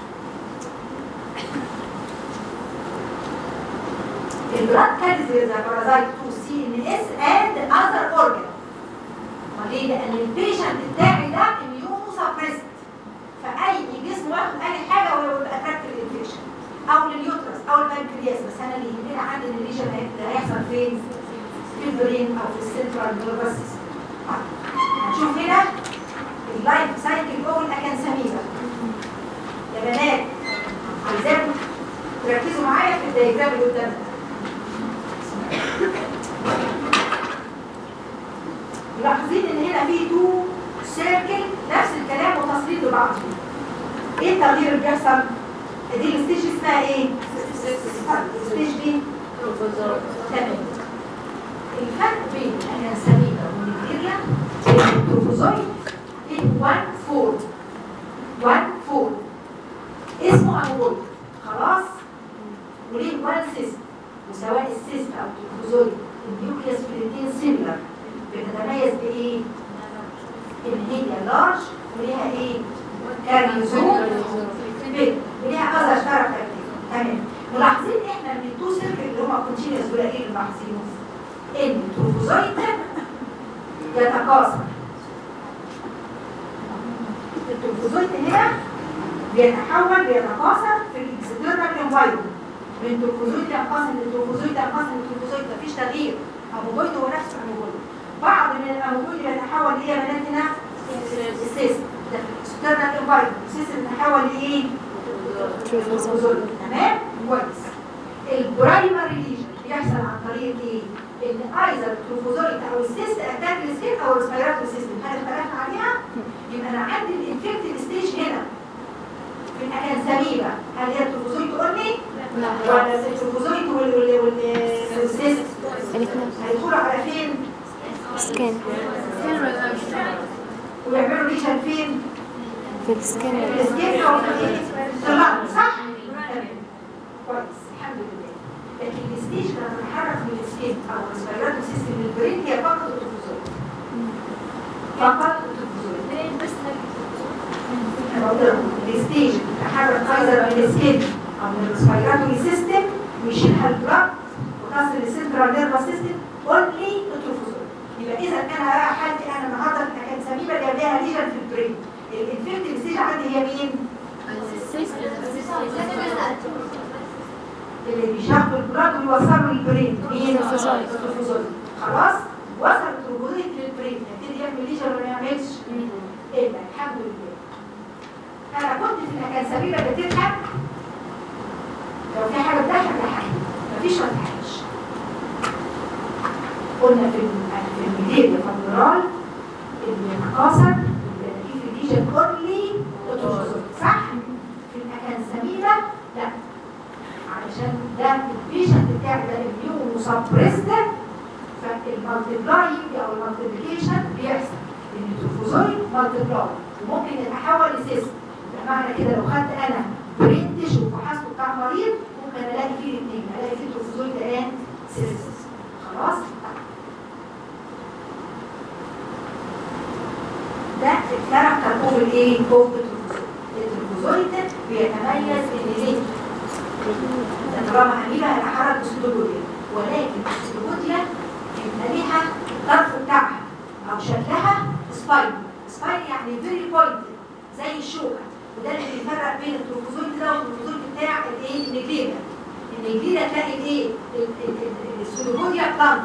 Speaker 1: البلاد carries the parasite to CNS and other organ. ما ليه؟ لأن البيشنت بتاعي ده اميونو سبريست فأي جسم واخد أي حاجة وهو يبقى اتراكت للانفكشن أو لليوترس أو البنكرياس بس أنا اللي يهمني عندي إن الليجن هي- هيحصل فين؟ في البرين أو في السنترال نيرفس سيستم. هنشوف هنا اللايف سايكل أول أكنساميبا يا بنات عايزاكم تركزوا معايا في الدياجرام اللي قدامنا ملاحظين ان هنا في تو سيركل نفس الكلام وتصليد لبعض ايه التغيير اللي بيحصل دي الستيج اسمها ايه الستيج دي تمام الفرق بين الانساميبا والبكتيريا التروفوزويد 1 4 1 4 اسمه امبول خلاص وليه 1 سيست وسواء السيست او التروفوزويد النيوكليوس في الاثنين سيميلر بتتميز بايه؟ ان هي لارج وليها ايه؟ كاريزوم بيت وليها اذر شرف تمام ملاحظين احنا من التو سيركل اللي هما كونتينوس دول ايه اللي ملاحظينه؟ ان التروفوزويد يتكاثر التروفوزويد هنا بيتحول بيتكاثر في الاكسترنال انفايرمنت من تروفوزويد ينقسم لتروفوزويد ينقسم لتروفوزويد مفيش تغيير اموبويد هو نفس الاموبويد بعض من الاموبويد بيتحول لايه يا بنات هنا السيس ده في الاكسترنال انفايرمنت السيس بيتحول لايه تروفوزويد تمام كويس البرايمري ليجن بيحصل عن طريق ايه ان ايزر التروفوزويد او السيست اتاك السكين او الريسبيراتوري سيستم هل اختلفنا عليها يبقى انا عندي الانفكتد ستيج هنا في الاكنساميبا هل هي التروفوزويد اونلي ولا التروفوزويد وال وال وال والسيست
Speaker 4: الاثنين
Speaker 1: هيدخلوا على فين
Speaker 4: سكين
Speaker 1: ويعملوا ليجن فين
Speaker 4: في السكين
Speaker 1: في السكين او في الايه في اللنج صح تمام كويس الحمد لله لكن الستيج لما بتتحرك من السكين او الريسبيراتوري سيستم للبرين هي فقط التروفوزويد فقط التروفوزويد انا بقول لكم الستيج تحرك ايضا من السكين او من الريسبيراتوري سيستم ويشيلها البلاد وتصل للسنترال نيرفس سيستم اونلي التروفوزويد يبقى اذا انا بقى حالتي انا النهارده في الاكاديميه اللي ليها ليجن في البرين الانفكتيف ستيج عندي هي مين؟ اللي بيشغل البلاد ويوصله للبرين مين؟
Speaker 4: التروفوزويد.
Speaker 1: التروفوزويد خلاص وصل التروفوزويد للبرين يبتدي يعمل ليجن ولا ما يعملش؟ ايه ده الحمد لله انا كنت في الاكاديميه بتضحك لو في حاجه بتضحك ضحك مفيش ما تضحكش قلنا في ال- في الميديا فالمرال اللي انقصر اللي في الليجن اونلي صح؟ في الاكاديميه لا علشان ده البيشنت بتاعي ده اميونو سبريسد فالمالتيبلاينج او المالتيبليكيشن بيحصل ان التروفوزويد مالتيبلاي وممكن يتحول لسيست بمعنى كده لو خدت انا برنتش وفحصته بتاع مريض ممكن الاقي فيه الاثنين الاقي فيه تروفوزويد الان سيست خلاص ده الكاركتر اوف الايه اوف التروفوزويد بيتميز ان ليه ده طالما اميبا هيتحرك بسودوبوديا ولكن السودوبوديا بيبقى ليها الطرف بتاعها او شكلها سباين سباين يعني فيري بوينت زي الشوكه وده اللي بيفرق بين التروفوزويد ده والتروفوزويد بتاع الايه النجليدا النجليدا تلاقي الايه ال- ال- ال- السودوبوديا بلانت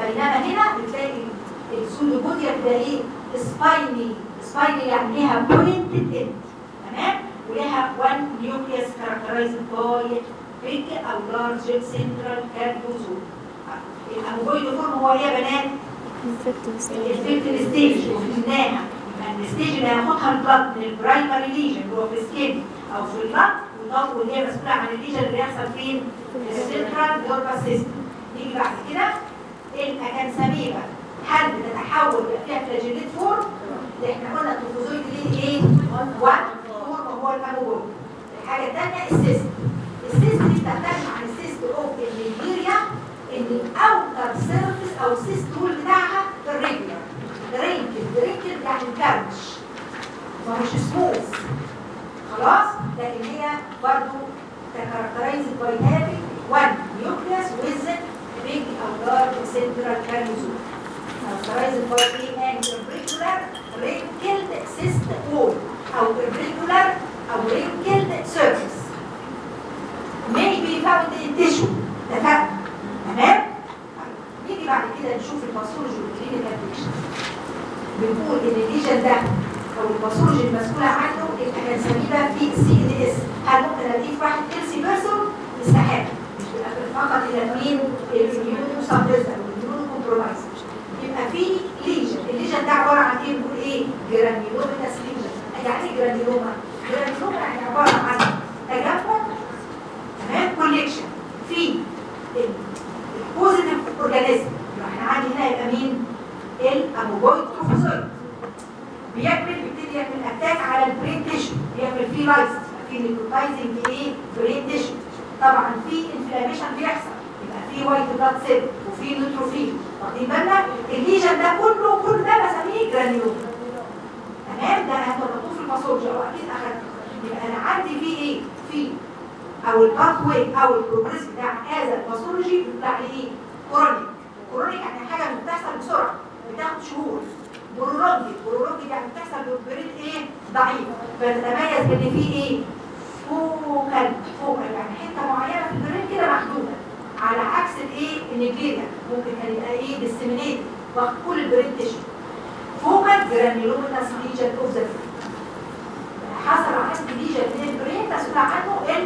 Speaker 1: بينما هنا بتلاقي السودوبوديا بتبقى ايه سبايني سبايني يعني ليها بوينتد اند تمام وليها وان نيوكليوس كاركترايزد باي بيج او لارج سنترال كاربوزوم الاموبويد فورم هو ايه يا بنات؟
Speaker 4: infective stage
Speaker 1: الانفكتد ستيج وفهمناها يبقى الستيج اللي هياخدها البلد من البرايمري ليجن اللي هو في السكين او في البلد وطول واللي هي مسؤوله عن الليجن اللي بيحصل فين؟ في السنترال نيرفس سيستم نيجي بعد كده الاكانساميبا هل بتتحول يبقى فيها فلاجيليت فورم؟ اللي احنا قلنا التروفوزويد ليه ايه؟ 1 فورم هو الاموبويد الحاجه الثانيه السيست السيست دي بتختلف عن السيست اوف الميليريا ان الاوتر سيرفيس او السيست تول بتاعها الريجولار رينكل رينكل يعني الكرمش ما مش سموث خلاص لكن هي برضو كاركترايزد باي هافينج 1 نيوكليوس ويز بيج او لارج سنترال كارنيزوم characterized by a an irregular wrinkled cyst wall او irregular او wrinkled surface may be found in tissue اتفقنا تمام طيب، نيجي بعد كده نشوف الباثولوجي والكلينيكال بيكشن بنقول ان الليجن ده او الباثولوجي المسؤوله عنه احنا هنسميه في سي ان اس هل ممكن الاقيه في واحد هيلثي بيرسون استحاله مش بيبقى فقط الى مين الاميونو سبريسر والاميونو كومبرومايز يبقى في ليجن الليجن ده عباره عن ايه بنقول ايه جرانيولومينس ليجن يعني ايه جرانيولوما جرانيولوما يعني عباره عن تجمع تمام كوليكشن في البوزيتيف اورجانيزم احنا عندي هنا يبقى مين الاموبويد تروفوزويد بيعمل بيبتدي يعمل اتاك على البرين تيشو بيعمل فيه لايس في نيكوتايزنج ايه برين تيشو طبعا في انفلاميشن بيحصل يبقى في وايت بلاد سيل وفي نيوتروفيل واخدين بالنا الليجن ده كله كل ده بسميه جرانيوم تمام ده هتحطوه في الباثولوجي او اكيد اخدته يبقى انا عندي فيه ايه في او الباث واي او البروجريس بتاع هذا الباثولوجي بتاع ايه كرونيك كرونيك يعني حاجه بتحصل بسرعه بتاخد شهور برولونجي برولونجي يعني بتحصل بريد ايه ضعيف بتتميز بان فيه ايه فوكال فوكال يعني حته معينه في البرين كده محدوده على عكس الايه النيجيريا ممكن كان يبقى ايه ديسيمينيت واخد كل البرين تيشو فوكال جرانيولوميناس ليجن اوف ذا حصل عندي ليجن من البرين مسؤول عنه ال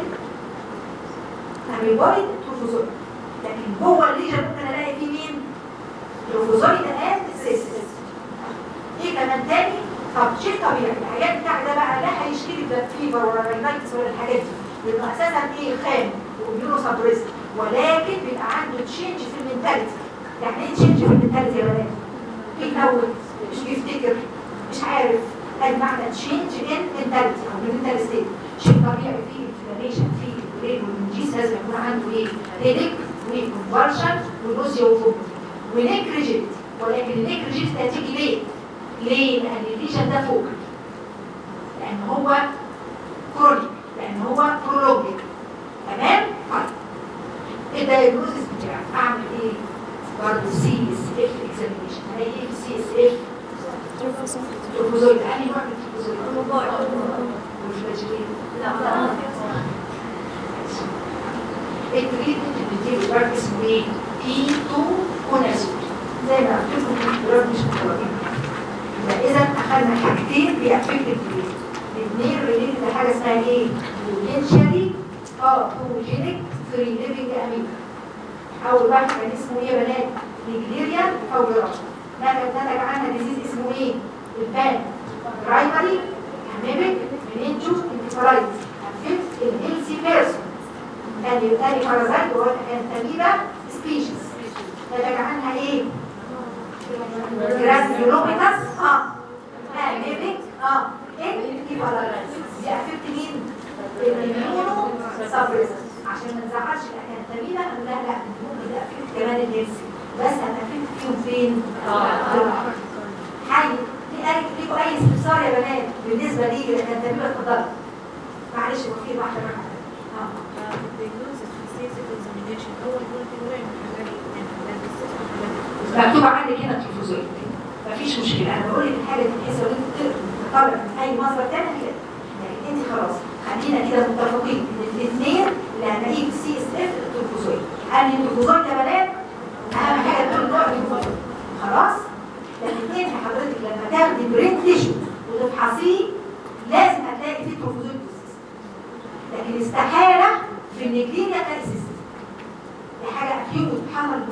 Speaker 1: الاميبويد تروفوزويد لكن جوه الليجن ممكن الاقي فيه مين؟ تروفوزويد اند سيستس ايه كمان تاني؟ طب شيء طبيعي الحاجات بتاع ده بقى لا هيشكي لك فيبر ولا راينايتس ولا الحاجات دي لانه اساسا ايه خام واميونو سبريسر ولكن بيبقى عنده تشينج في المنتاليتي يعني ايه تشينج في المنتاليتي يا بنات؟ بيتنوت مش بيفتكر مش عارف ادي معنى تشينج ان منتاليتي او منتال ستيت شيء طبيعي فيه انفلاميشن فيه البرين والمنجيس لازم يكون عنده ايه؟ هيدك وكونفرشن ونوزيا وفوميت ونيك ريجيديتي ولكن النيك ريجيديتي هتيجي ليه؟ ليه؟ لان الليجن ده فوق لان هو كرونيك لان هو برولوجيك تمام؟ طيب الدايجنوزيس بتاعي اعمل ايه؟ برضه سي اس اف اكزامينشن هلاقي ايه في سي اس اف؟ تروفوزويد انهي نوع من التروفوزويد؟ والفلاجيلين التريتمنت بتديله دراج اسمه ايه؟ بي 2 كونازول زي ما قلت لكم الدراج مش متوقع يبقى اذا اخذنا حاجتين بيأفكت البرين الاثنين ريليتد لحاجه اسمها ايه؟ بوتنشالي باثوجينيك فري ليفنج اميبا اول واحد كان اسمه ايه يا بنات؟ نيجليريا او جراش نتج عنها ديزيز اسمه ايه؟ البان برايمري اميبك منينجو انتفالايتس افكت الهيلثي بيرسون تاني تاني بارازايت وهو انتاميبا سبيشيز نتج عنها ايه؟ جرانيولوميتاس اه اميبك اه انتفالايتس دي افكت مين؟ الاميونو سبريسر عشان ما نزعلش الاكاديميه لا لا ممكن ده افكت كمان الهيلثي بس هتافكت فيهم فين؟ اه حي ليكوا اي استفسار يا بنات بالنسبه لي للاكاديميه اتفضلوا معلش هو في واحده معاها اه مكتوب عندك هنا تلفزيون مفيش مشكله انا بقول لك الحاجه دي بحيث لو انت تطلع من اي مصدر تاني كده يعني انت خلاص خلينا كده متفقين ان الاثنين اللي هنلاقيه في السي اس اف التلفزيون قال لي التلفزيون يا بنات اهم حاجه تقول نوع التلفزيون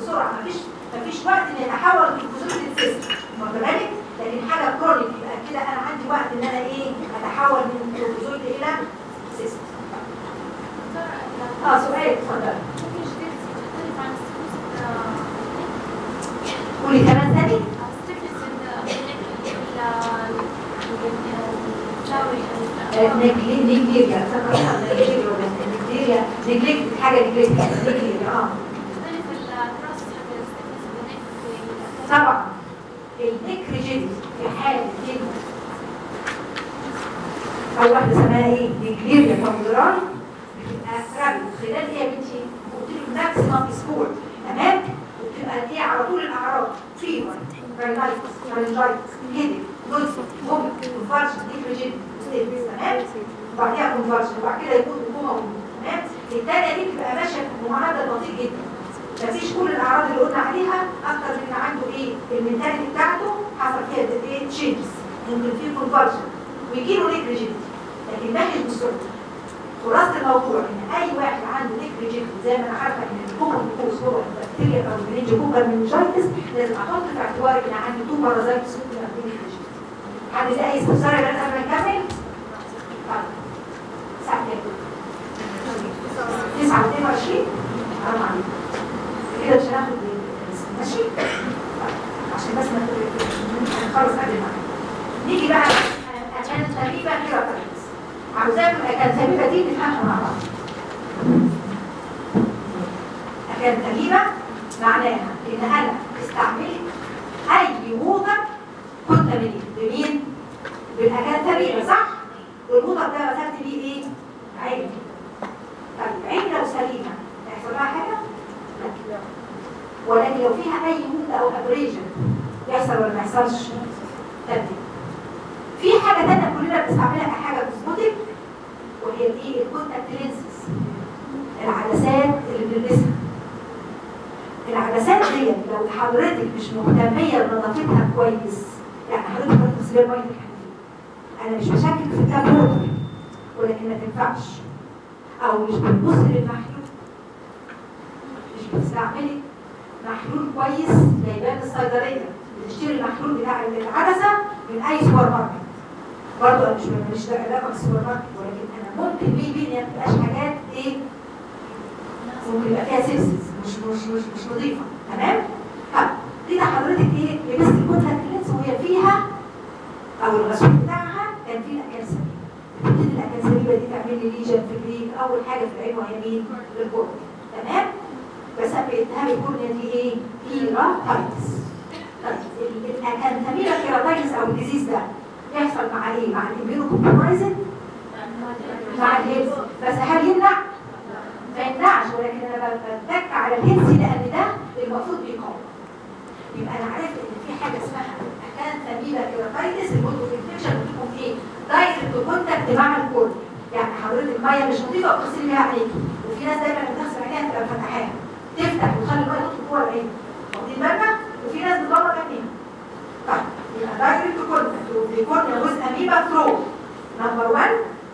Speaker 1: بسرعه مفيش مفيش وقت ان يتحول الجذور للسيستم واخد بالك لكن حاجه كرونيك يبقى كده انا عندي وقت ان انا ايه اتحول من الجذور الى سيستم اه سؤال اتفضل قولي كمان تاني نجلي نجليريا نجليريا نجليك حاجه نجليك نجليريا اه طبعا النيك ريجيدي في حالة ايه أول واحدة اسمها ايه؟ نيكليريا كومبلران بتبقى رابط خلال ايه يا بنتي؟ قلت لك ماكسيمم اسبوع تمام؟ وبتبقى ايه على طول الأعراض فيبر راينايتس فارنجايتس هيدك دوز فوميت كونفرشن نيك ريجيدي تمام؟ وبعديها كونفرشن وبعد كده يكون كوما تمام؟ التانية دي بتبقى ماشية بمعدل بطيء جدا مفيش كل الاعراض اللي قلنا عليها اكتر من عنده ايه المنتاليتي بتاعته حصل فيها ايه تشينجز ممكن فيه كونفرجن ويجي له نيك ريجيديتي لكن ماشي بالسرعه خلاصه الموضوع ان اي واحد عنده نيك ريجيديتي زي ما انا عارفه ان الكومن كوز هو البكتيريا او المننج كوكر مننجايتس لازم احط في اعتباري ان عندي تو بارازايتس ممكن يعملوا نيك ريجيديتي حد لاقي اي استفسار يا بنات قبل ما نكمل؟ طيب ساعه كام؟ 9 22 حرام عليكم كده مش هناخد ماشي طيب، عشان بس ما هنخلص قبل ما نيجي بقى اكان تميمه كيراتايتس عاوزاكم اكان تميمه دي نفهمها مع بعض اكان تميمه معناها ان انا استعملت اي ووتر كنت منين بمين بالاكان تميمه صح والووتر ده مسكت بيه ايه عين طيب عين لو سليمه هيحصل لها حاجه لا ولكن لو فيها اي مود او ابريجن يحصل ولا ما يحصلش تبديل في حاجه ثانيه كلنا بنستعملها كحاجه كوزموتيك وهي الايه الكونتاكت لينسز العدسات اللي بنلبسها العدسات دي لو حضرتك مش مهتميه بنظافتها كويس يعني حضرتك بتغسلي ميه الحنفيه انا مش بشكك في التاب ووتر ولكن ما تنفعش او مش بتبص للمحلول مش بتستعملي محلول كويس جايباه من الصيدليه بتشتري المحلول بتاع العدسه من اي سوبر ماركت برضه انا مش مش علاقه بالسوبر ماركت ولكن انا ممكن بيه بيه ما تبقاش حاجات ايه ممكن يبقى فيها سيبسس مش مش مش مش نظيفه تمام؟ طب كده حضرتك ايه لبست الكتله لينس وهي فيها او الغسول بتاعها كان فيه الاكان بتبتدي الاكان سليمه دي تعمل لي ليجن في الريق اول حاجه في العين وهي مين؟ الكورنيا تمام؟ بسبب التهاب الكورنيا دي ايه؟ كيراتايتس طيب الاكانثاميلا كيراتايتس او الديزيز ده يحصل مع ايه؟ مع الاميونو كومبرومايزن مع الهيلث بس هل يمنع؟ ما يمنعش ولكن انا بتك على الهيلث لان ده المفروض بيقاوم يبقى انا عرفت ان في حاجه اسمها اكانثاميلا كيراتايتس الموتو انفكشن بتكون ايه؟ دايركت كونتاكت مع الكورنيا يعني حضرتك ميه مش نظيفه وبتغسلي بيها عينيكي وفي ناس دايما بتغسل عينيها تبقى فتحاها تفتح وتخلي الميه تدخل جوه العين واخدين بالنا وفي ناس بتغمض عينيها طيب يبقى دايركت كونتاكت وبيكون جزء اميبا ثرو نمبر 1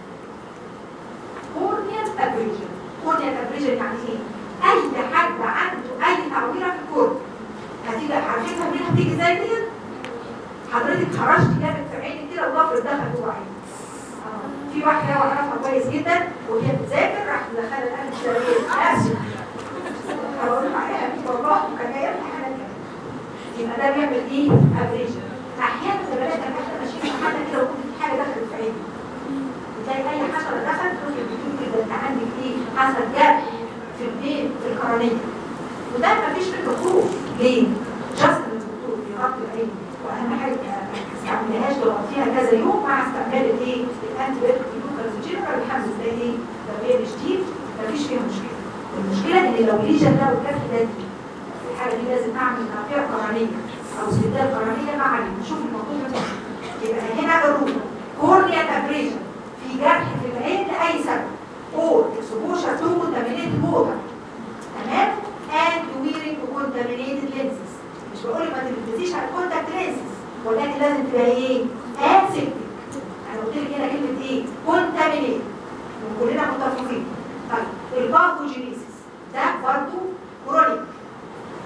Speaker 1: كورنيال ابريجن كورنيال ابريجن يعني ايه؟ اي حد عنده اي تعويره في الكورنيا هتيجي عارفينها منها بتيجي ازاي دي؟ حضرتك خرجت جامد في عينك كده وضفر دخل جوه عينك في واحده اعرفها كويس جدا وهي بتذاكر راح مدخله القلب كده اسف هقول عليها والله كان جاي امتحانات يبقى ده بيعمل ايه؟ ابريجن احيانا البنات لما احنا ماشيين في حاجه كده وكنت في حاجه دخلت في عيني تلاقي اي حشره دخلت تقول لي بتقول كده انت عندك ايه؟ حصل جرح في الايه؟ في القرنيه وده مفيش منه خوف ليه؟ جاست الدكتور بيغطي العين واهم حاجه ما تستعملهاش تغطيها كذا يوم مع استعمال الايه؟ الانتي بايوتيك جنرال الحمد لله ايه؟ لو هي شديد مفيش فيها مشكله المشكله ان لو ليجن ده والكف ده دي في الحاله دي لازم اعمل تعقير قرنيه او استبدال قرنيه مع عين نشوف الموضوع ده يبقى هنا الروت كورنيال ابريجن في جرح في العين لاي سبب اور اكسبوشر تو كونتامينيتد ووتر تمام اند ويرنج كونتامينيتد لينسز مش بقول لك ما تلبسيش على الكونتاكت لينسز ولكن لازم تبقى ايه اسيبتك انا قلت لك هنا كلمه ايه كونتامينيتد وكلنا متفقين طيب الباثوجينيسيس ده برضه كرونيك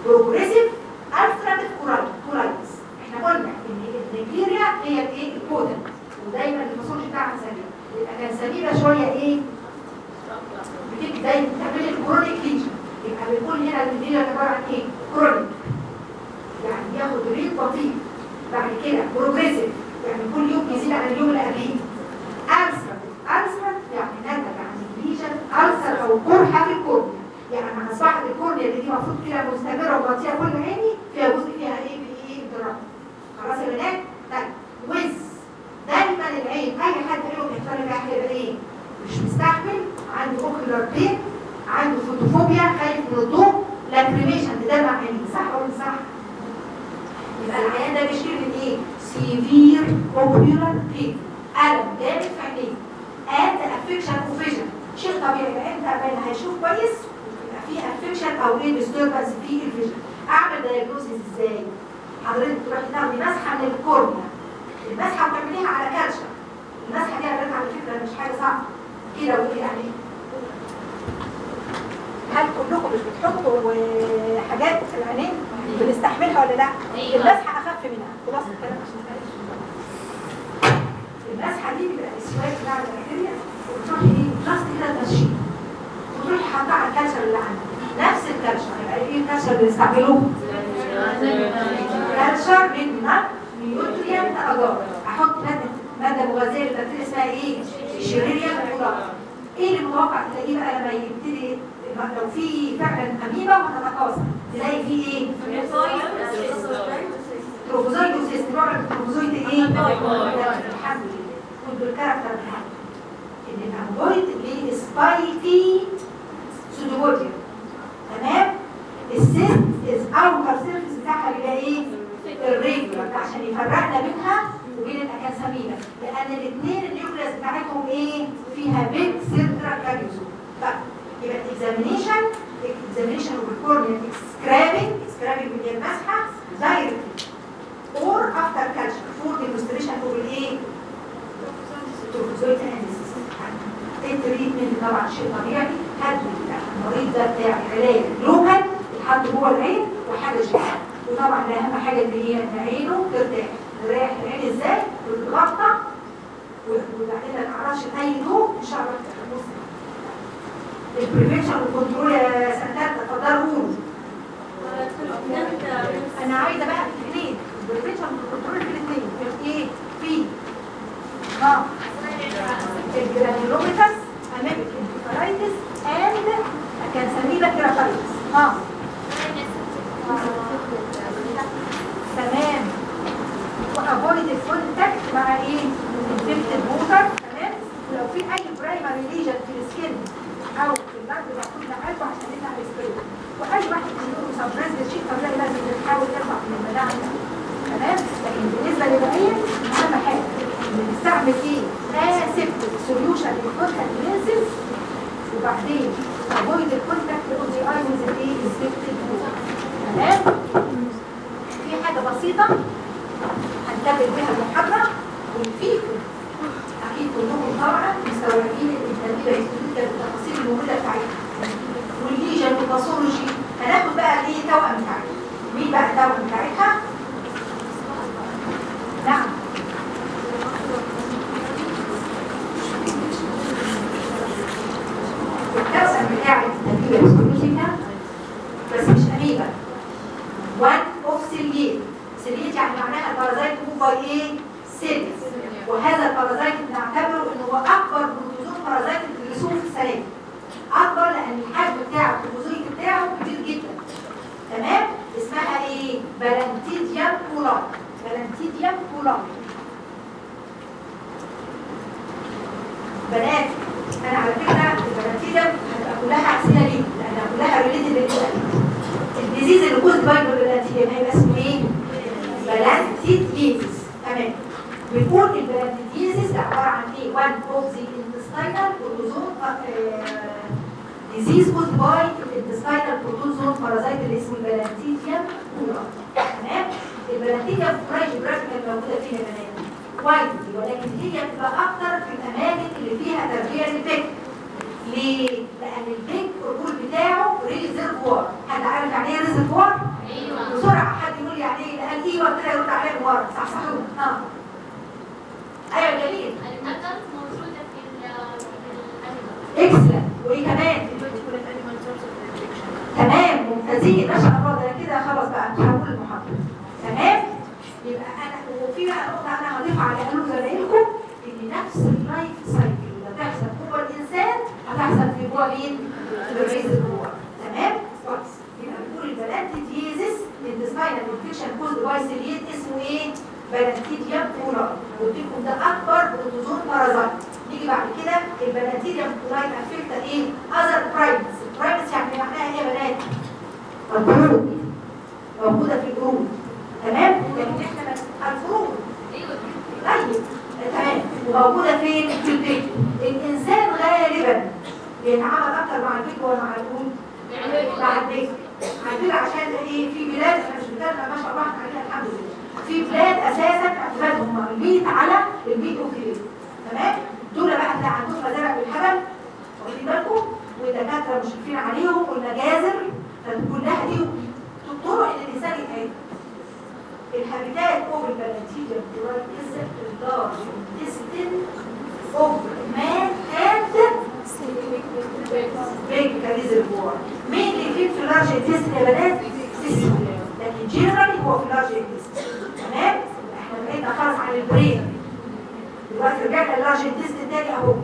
Speaker 1: بروجريسيف الفراتيف كولايتس احنا قلنا ان النيجيريا هي الايه الكودن ودايما الفصول بتاعها سليمه يبقى كان سليمه شويه ايه بتيجي دايما تعمل الكرونيك ليجن يبقى بنقول هنا النيجيريا عباره عن ايه كرونيك يعني ياخد ريت بطيء بعد كده بروجريسيف يعني كل يوم يزيد عن اليوم اللي قبليه ألسر ألسر يعني نتج عن الليجن ألسر أو قرحة في الكورنيا يعني لما أصبحت الكورنيا اللي دي المفروض كده مستمرة ومغطية كل عيني فيها جزء فيها إيه بإيه اضطراب خلاص يا بنات؟ طيب وز دايما العين أي حد له بيختار بقى هيبقى إيه؟ مش مستحمل عنده اوكيولار بين عنده فوتوفوبيا خايف من الضوء لاكريميشن تدمع عينيه صح ولا مش صح؟ يبقى العيان ده بيشتكي من ايه؟ سيفير اوبيولار بين ألم جامد في عينيه and affection of vision شيء طبيعي يبقى انت قبل هيشوف كويس يبقى في affection او ايه disturbance في الفيجن اعمل دايجنوزيس ازاي؟ حضرتك تروحي تاخدي مسحه من الكورنيا المسحه بتعمليها على كالشر المسحه دي على على فكره مش حاجه صعبه كده وكده يعني هل كلكم مش بتحطوا آه، حاجات في العينين بنستحملها ولا لا؟
Speaker 2: أيوة.
Speaker 1: المسحه اخف منها خلاص الكلام عشان ما تقلقش. المسحه دي بيبقى السواك بتاع البكتيريا وبتروحي ايه جاست كده تمشيه وتروحي حاطاه على الكالشر اللي عندك نفس الكالشر يبقى ايه الكالشر اللي بنستعمله؟ كالشر من نيوتريانت اجار احط ماده ماده مغذيه للبكتيريا اسمها ايه؟ شيريريا فلورا ايه اللي متوقع تلاقيه بقى لما يبتدي لو في فعلا اميبا وهتتكاثر تلاقي فيه ايه؟ تروفوزويد وسيست نوع من التروفوزويد ايه؟ الحمد لله والكاركتر بتاعه ان الامبويد ليه سبايكي سودوبوديوم تمام؟ السيست از اوتر سيرفيس بتاعها بيبقى ايه؟ الريجولار ده عشان يفرقنا بينها وبين الاكاسامينا لان الاثنين النيوكليس بتاعتهم ايه؟ فيها بيج سيرترا كاريوزوم طيب يبقى الاكزامينيشن الاكزامينيشن اوف الكورنيا سكرابنج سكرابنج اللي هي المسحه دايركت اور افتر كالشر فور ديمونستريشن اوف الايه؟ التروفوزويد اناليسيس التريتمنت طبعا شيء طبيعي هدي المريض ده بتاع علاج لوكال يتحط جوه العين وحاجه جديده وطبعا اهم حاجه اللي هي ان عينه ترتاح تريح العين ازاي؟ وتتغطى وبعدين ما تعرفش اي ضوء ان شاء الله تبص البريفنشن والكنترول يا سنتات اتفضلوا قولوا انا عايزه بقى في الاثنين البريفنشن والكنترول في الاثنين في ايه؟ في اه الجرانيولوميتاس امامك انتفارايتس اند كانساميبا كيراتايتس اه تمام وافويد الكونتاكت مع ايه؟ انفكتد ووتر تمام ولو في اي برايمري ليجن في السكين او في البلد المفروض نعالجه عشان نمنع السكين واي واحد منهم سبريس شيء طبيعي لازم نحاول نرفع من المناعه تمام لكن بالنسبه للبقيه اهم حاجه بنستعمل ايه؟ اسيبتك سوليوشن للكونتاكت لينسز وبعدين افويد الكونتاكت اوف ذا اي ويز الايه؟ انفكتد ووتر تمام في حاجه بسيطه هنكمل بها المحاضره ونفيكم اكيد كلكم طبعا مستوعبين التربيه السلوكيه بالتفاصيل الموجوده بتاعتها والليجن والباثولوجي هناخد بقى الايه التوأم بتاعتها مين بقى التوأم بتاعتها؟ نعم التوأم بتاع التربيه السلوكيه بس مش اميبا one of ciliate ciliate يعني معناها البارازايت هو باي ايه؟ سيلز وهذا البارازايت نعتبره انه هو اكبر بروتوزوم بارازايت بتدرسوه في السنه اكبر لان الحجم بتاعه البروتوزويد بتاعه كبير جدا تمام اسمها ايه بلانتيديا بولار بلانتيديا بولار بنات انا على فكره البلانتيديا هتبقى كلها اسئله ليه لانها كلها ريليتد للاسئله الديزيز اللي كوز باي بالبلانتيديا هيبقى اسمه ايه بلانتيديزيس تمام بنقول البلانتيديزيس ده عباره عن ايه one of the intestinal protozoan disease caused by intestinal protozoan parasite اللي اسمه البلانتيديا تمام البلانتيديا فراي جيوغرافيكال موجوده فين يا بنات وايدلي ولكن هي بتبقى اكتر في الاماكن اللي فيها تربيه للبيك ليه؟ لان البيك الرجول بتاعه ريزرفوار حد عارف يعني ايه ريزرفوار؟ جميل اكسلنت وايه كمان تمام ممتازين ما شاء الله ده أنا كده خلاص بقى مش هقول المحاضره تمام يبقى انا وفي بقى نقطه انا هضيفها على قالوا زمايلكم ان نفس اللايف سايكل اللي هتحصل جوه الانسان هتحصل في جوه مين؟ في الرئيس جوه تمام؟ كويس يبقى بنقول البلانتيديزيس انتستاينال انفكشن كوزد باي سيليت اسمه ايه؟ بلانتيديوم كولاي قلت لكم ده اكبر بروتوزوم بارازايت نيجي بعد كده البلانتيديوم كولاي افكت ايه؟ اذر برايمز برايمز يعني معناها ايه يا بنات؟ القرود موجوده في القرود تمام؟ لكن احنا ما- القرود طيب تمام وموجوده فين؟ في البيت الانسان غالبا بيتعامل اكتر مع البيت ولا مع القرود؟ مع البيت مع البيت عشان ايه؟ في بلاد احنا مش بلادنا ما شاء الله احنا عليها الحمد لله في بلاد اساسا اعتمادهم البيت على البيت وفي تمام؟ دول بقى هتلاقي عندهم مزارع بالهبل واخدين بالكم والدكاتره مشرفين عليهم والمجازر كلها دي طرق ان الانسان يتعالج الهابيتات اوف البلانتيجيوم كولاي از اللارج intestine of man and big reservoir mainly fit في اللارج intestine يا بنات system. لكن جنرالي هو في اللارج intestine تمام احنا بقينا خلاص عن البرين دلوقتي رجعنا اللارج intestine تاني اهو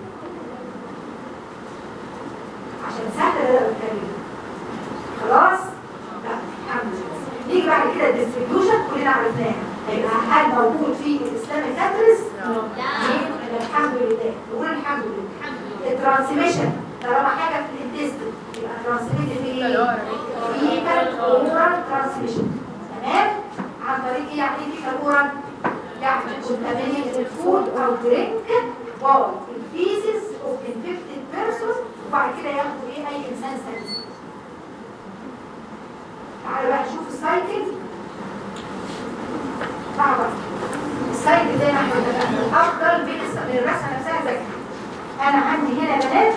Speaker 1: عشان سهل ده الكلام خلاص لا الحمد لله نيجي بعد كده الديستريبيوشن كلنا عرفناها هيبقى هل موجود في الاسلام كاترس الحمد لله نقول الحمد لله الترانسميشن طالما حاجه في الانتستين يبقى ترانسميشن في ايه؟ فيكال اورال ترانسميشن تمام عن طريق ايه يعني ايه فيكال اورال يعني contaminated food او drink باي الفيسز اوف infected persons وبعد كده ياخدوا ايه اي انسان سليم تعالوا بقى نشوف السايكل صعبة السايكل زي ما احنا اتفقنا افضل من الس- من الرسمه نفسها ذكي انا عندي هنا يا بنات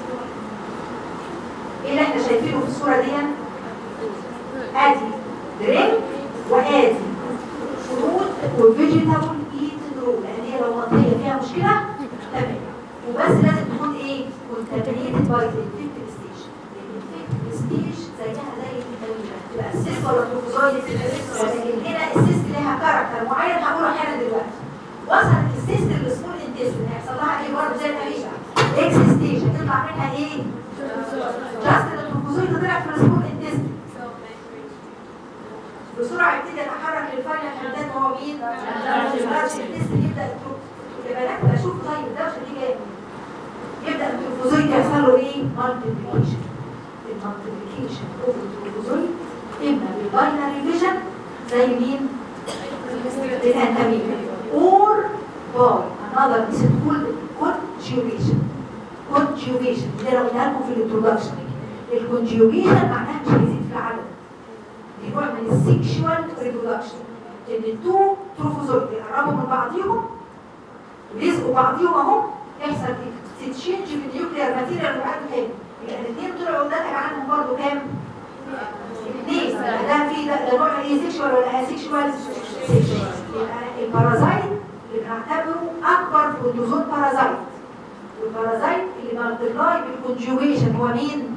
Speaker 1: ايه اللي احنا شايفينه في الصوره دي ادي درينك وادي فروت وفيجيتابل ايتن رول لان هي لو منطقيه فيها مشكله تمام وبس لازم تكون ايه كونتامينيتد باي الانفكتيف ستيج الانفكتيف ستيج زيها زي التويله تبقى السيست ولا التروفوزويد لكن هنا السيست ليها كاركتر معين هقوله حالا دلوقتي وصلت السيست للسمول انتستين هيحصل لها ايه برضه زي الاميبا اكس ستيج هتطلع منها ايه؟ جاست التروفوزويد طلع في السمول انتستين بسرعه يبتدي اتحرك للفاينل حداد وهو مين؟ الفارش الانتستين يبدا الترو- البنات بشوف طيب الدوشه دي جايه منين؟ يبدا التروفوزويد يحصل له ايه؟ مالتيبليكيشن المالتيبليكيشن اوف التروفوزويد اما بالباينري فيجن زي مين؟ الانتاميبا or by another method called conjugation conjugation ده لو قلنا لكم في الانترودكشن الكونجوجيشن معناها مش هيزيد في العدد دي نوع من السكشوال ريبرودكشن ان التو تروفوزويد يقربوا من بعضيهم ويزقوا بعضيهم اهو يحصل تتشينج في النيوكليير ماتيريال وبعد كام يبقى الاثنين طلعوا نتج عنهم برضه كام؟ اثنين ده في ده ده نوع ايه سيكشوال ولا اسيكشوال؟ سيكشوال يبقى البارازايت اللي بنعتبره اكبر بروتوزوم بارازايت والبارازايت اللي مالتبلاي بالكونجوجيشن هو مين؟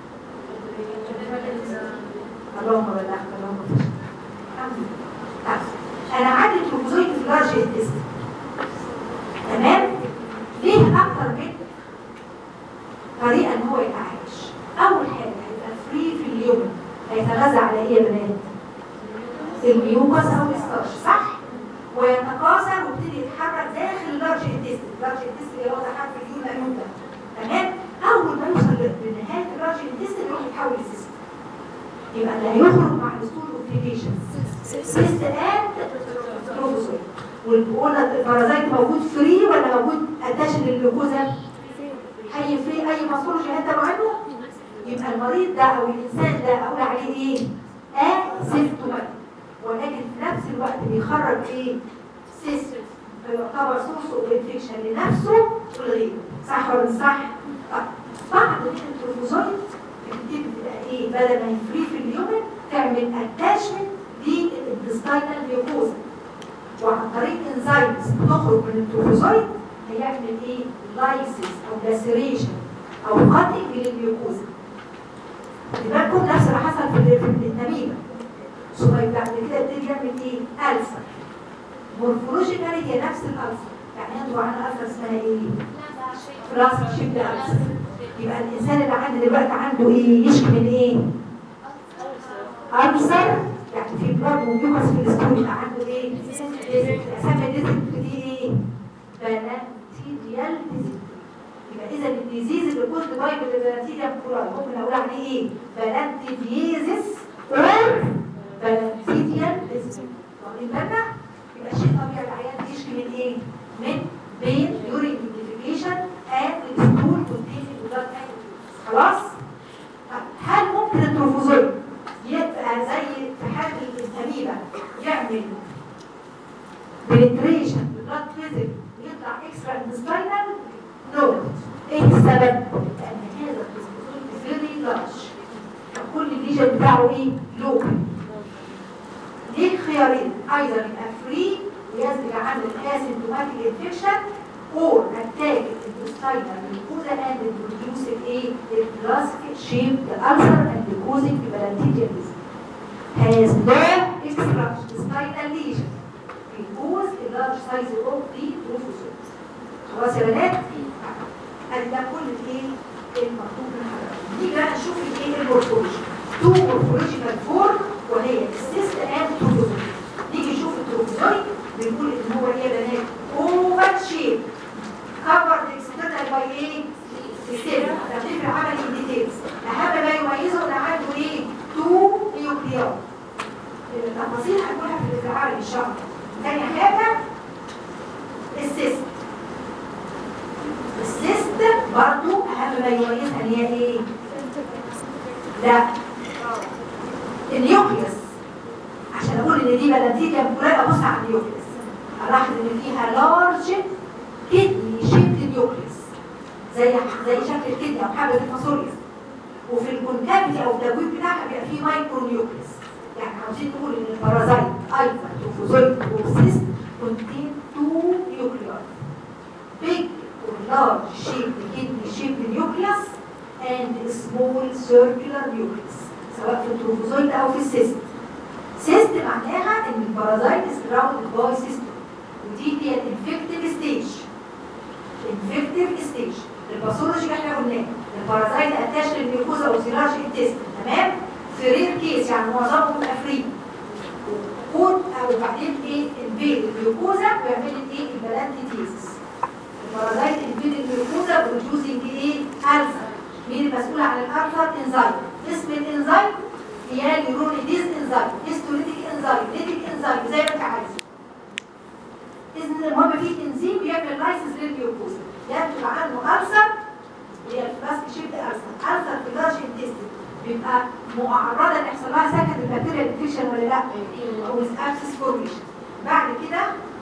Speaker 1: اللهم بلغت اللهم فشل الحمد لله طيب، انا عندي تروفوزويد في لارج انتستين تمام ليه اكتر من طريقه ان هو يتعايش اول حاجه هيبقى فري في اليوم هيتغذى على ايه يا بنات الميوكس او الستارش صح ويتكاثر ويبتدي يتحرك داخل اللارج انتستين اللارج انتستين اللي هو ده حرف اليو لا يمكن تمام اول ما يوصل لنهايه اللارج انتستين يروح يتحول لسيستم يبقى اللي هيخرج مع الستول اوبليكيشن سيست اند تروفوزويد والقلنا البارازايت موجود فري ولا موجود اتاشن للجلوكوزا حي فري اي باثولوجي هتبع عنه يبقى المريض ده او الانسان ده اقول عليه ايه اسيمتوماتيك ولكن في نفس الوقت بيخرج ايه سيست فيعتبر سورس اوف انفكشن لنفسه ولغيره صح ولا مش صح؟ طيب بعد من التروفوزويد بتبتدي تبقى ايه بدل ما يفري في اليومن تعمل اتاشمنت للانتستينال ميوكوزا وعن طريق انزيمز بتخرج من التروفوزويد هيعمل ايه؟ لايسيس او لاسيريشن او قتل للميوكوزا خلي بالكم نفس اللي حصل في ال- في النميمه ثم بعد كده يبتدي يعمل ايه؟ ألسر مورفولوجيكالي هي نفس الألسر يعني انتوا عن ألسر اسمها ايه؟ راس شبه ألسر يبقى الإنسان اللي عنده دلوقتي عنده ايه؟ يشكي من ايه؟ ألسر يعني في بلاد وميوكس في الستول يبقى عنده ايه؟ أسمى ديزيز دي ايه؟ بلانتيديال ديزيز يبقى إذا الديزيز اللي كنت باي بالبلانتيديال كولاي ممكن أقول عليه ايه؟ بلانتيديزيس أو بلانتيديال ديزيز واخدين بالنا؟ يبقى شيء طبيعي العيان بيشكي من ايه؟ من بين يورين امبليفيكيشن اند ستول كونتيننج بلاد خلاص؟ طب هل ممكن التروفوزويد يبقى زي في حالة الأميبا يعمل penetration blood vessel ويطلع extra intestinal؟ no ايه السبب؟ لأن هذا التروفوزويد very large كل الليجن بتاعه ايه؟ local ليه خيارين ايضا يبقى فري وينتج عنه الاسيمتوماتيك انفكشن or attack intestinal mucosa and produce ايه البلاسك shaped ulcer and causing bacterial disease has no extra intestinal lesion because a large size of the trophozoite خلاص يا بنات ادي ده كل الايه المطلوب من حضرتك نيجي بقى نشوف الايه المورفولوجي تو مورفولوجيكال فورم وهي السيست اند تروفوزويد نيجي نشوف التروفوزويد بنقول ان هو ايه يا بنات اوفر شيب كفرد اكسترنال باي ايه السيل ده بتفرق عملي الديتيلز اهم ما يميزه ان عنده ايه تو نيوكليار التفاصيل هنقولها في الافعال ان شاء الله تاني حاجه السيست السيست برضو اهم ما يميزها ان هي ايه لا النيوكليوس عشان اقول ان دي بلانتيكا بكلاي ابص على النيوكليوس الاحظ ان فيها لارج كدني شيبت نيوكليوس زي زي شكل الكدني او حبه الفاصوليا وفي الكونكافيتي او التبويب بتاعها بيبقى فيه مايكرو نيوكليوس يعني عاوزين نقول ان البارازايت ايضا توفوزويد وسيست كونتين تو نيوكليار big or large shaped kidney shaped nucleus and small circular nucleus سواء في التروفوزويد او في السيست سيست معناها ان البارازايت is surrounded by system ودي هي الانفكتيف ستيج انفكتيف ستيج الباثولوجي احنا قلناه البارازايت اتاش للميوكوزا او سيلاج انتست تمام في رير كيس يعني معظمهم افريقي كود او بعدين ايه البيض الميوكوزا بيعمل ايه البلانتيتيزس البارازايت البيض الميوكوزا بروديوسنج ايه الفا مين المسؤول عن الالفا انزيم اسم الانزيم هي اليورونيديز انزيم هيستوليتيك انزيم ليتيك انزيم زي ما انت عايز اذن المهم في انزيم بيعمل لايسنس للميوكوزا ينتج عنه الفا هي الفلاسك شيبت الفا الفا في اللارج انتستين بيبقى معرضه ان يحصل لها سكند البكتيريا انفكشن ولا لا او ابسس فورميشن بعد كده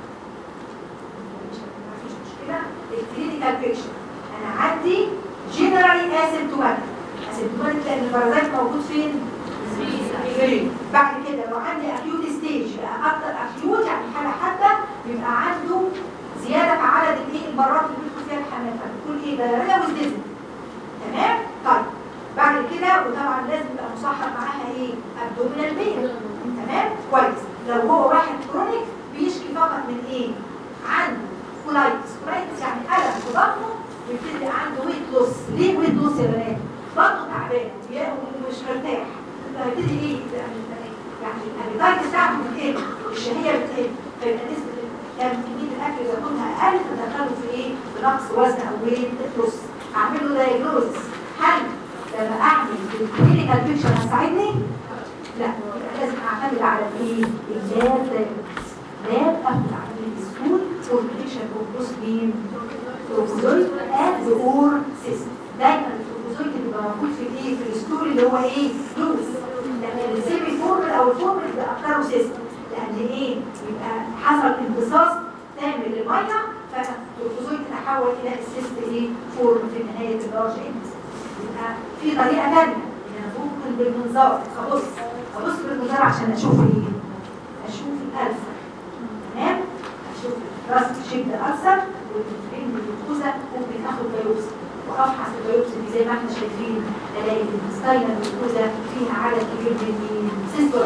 Speaker 1: مفيش مشكله الكلينيكال بيكشر انا عندي جنرالي اسيمتوماتيك اسيمتوماتيك لان البارازايت موجود فين فين بعد كده لو عندي اكيوت ستيج بقى اكتر اكيوت يعني حاله حاده بيبقى عنده زياده في عدد الايه المرات اللي بيدخل فيها الحمام فبتكون ايه دايريه وزدزن تمام طيب بعد كده وطبعا لازم يبقى مصاحب معاها ايه ابدومينال بين تمام كويس لو هو واحد كرونيك بيشكي فقط من ايه عنده كولايتس كولايتس يعني الم في بطنه بيبتدي عنده ويت لوس ليه ويت لوس يا بنات بطنه تعبان ومش مرتاح فيبتدي ايه يعني الابيتايت بتاعته بتقل الشهيه بتقل فيبقى نسبه كان كميه الاكل اللي ياكلها اقل فدخله في ايه بنقص وزن او ويت لوس اعمل له دايجنوزس هل لما اعمل الكلينيكال بيكشر هتساعدني؟ لا يبقى لازم اعتمد على الايه؟ اللاب دايجنوز لاب اخد على السكول فور بريدكشن اوف بوس بين تروفوزويد اند اور سيستم دايما التروفوزويد اللي بيبقى موجود في الايه؟ في الستول اللي هو ايه؟ لوز لما السيمي فورمل او الفورمل بيبقى اكتره سيستم لان ايه؟ يبقى حصل امتصاص تام للميه فالتروفوزويد تتحول الى السيست ايه؟ فورم في نهايه اللارج انتست يبقى في طريقة تانية ان انا ممكن بالمنظار ابص ابص بالمنظار عشان اشوف ايه اشوف الالفا تمام راس شد أكثر والمتابعين بالجلوكوزا ممكن اخد بايوبسي وافحص البايوبسي دي زي ما احنا شايفين الاقي الستاينال الجلوكوزا فيها عدد كبير من سيستولا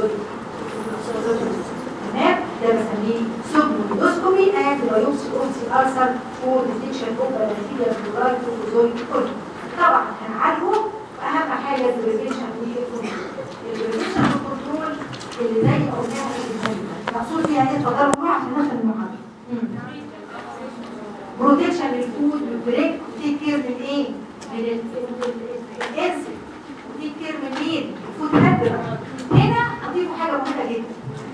Speaker 1: تمام ده بسميه سوبنودوسكوبي اند بايوبسي اوف ذا ارسل فور ديتكشن اوف بكتيريا كلورايد وزوي كله طبعا هنعالجه اهم حاجه البريفنشن والكنترول البريفنشن والكنترول اللي زي ما قلناها في المحاضره مقصود فيها ايه اتفضلوا معايا عشان نختم المحاضره بروتكشن للفود والبريك وتيك كير من ايه؟ من ال- ال- ال- الانسل وتيك كير من مين؟ الفود هاندلر هنا اضيف حاجه مهمه جدا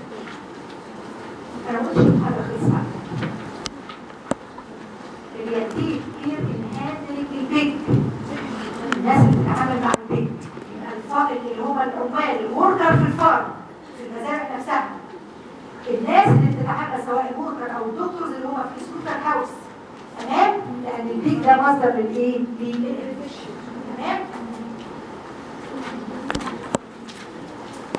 Speaker 1: انا ما قلتش المحاضره خلصت على فكرة. اللي يديك كير ان هاندلنج البيج الناس اللي بتتعامل مع البيج يبقى الفائض اللي هم العمال الوركر في الفارم في المزارع نفسها الناس اللي بتتعامل سواء الوركر او الدكتورز اللي هم في السكوتر هاوس تمام لان البيج ده مصدر للايه للانفكشن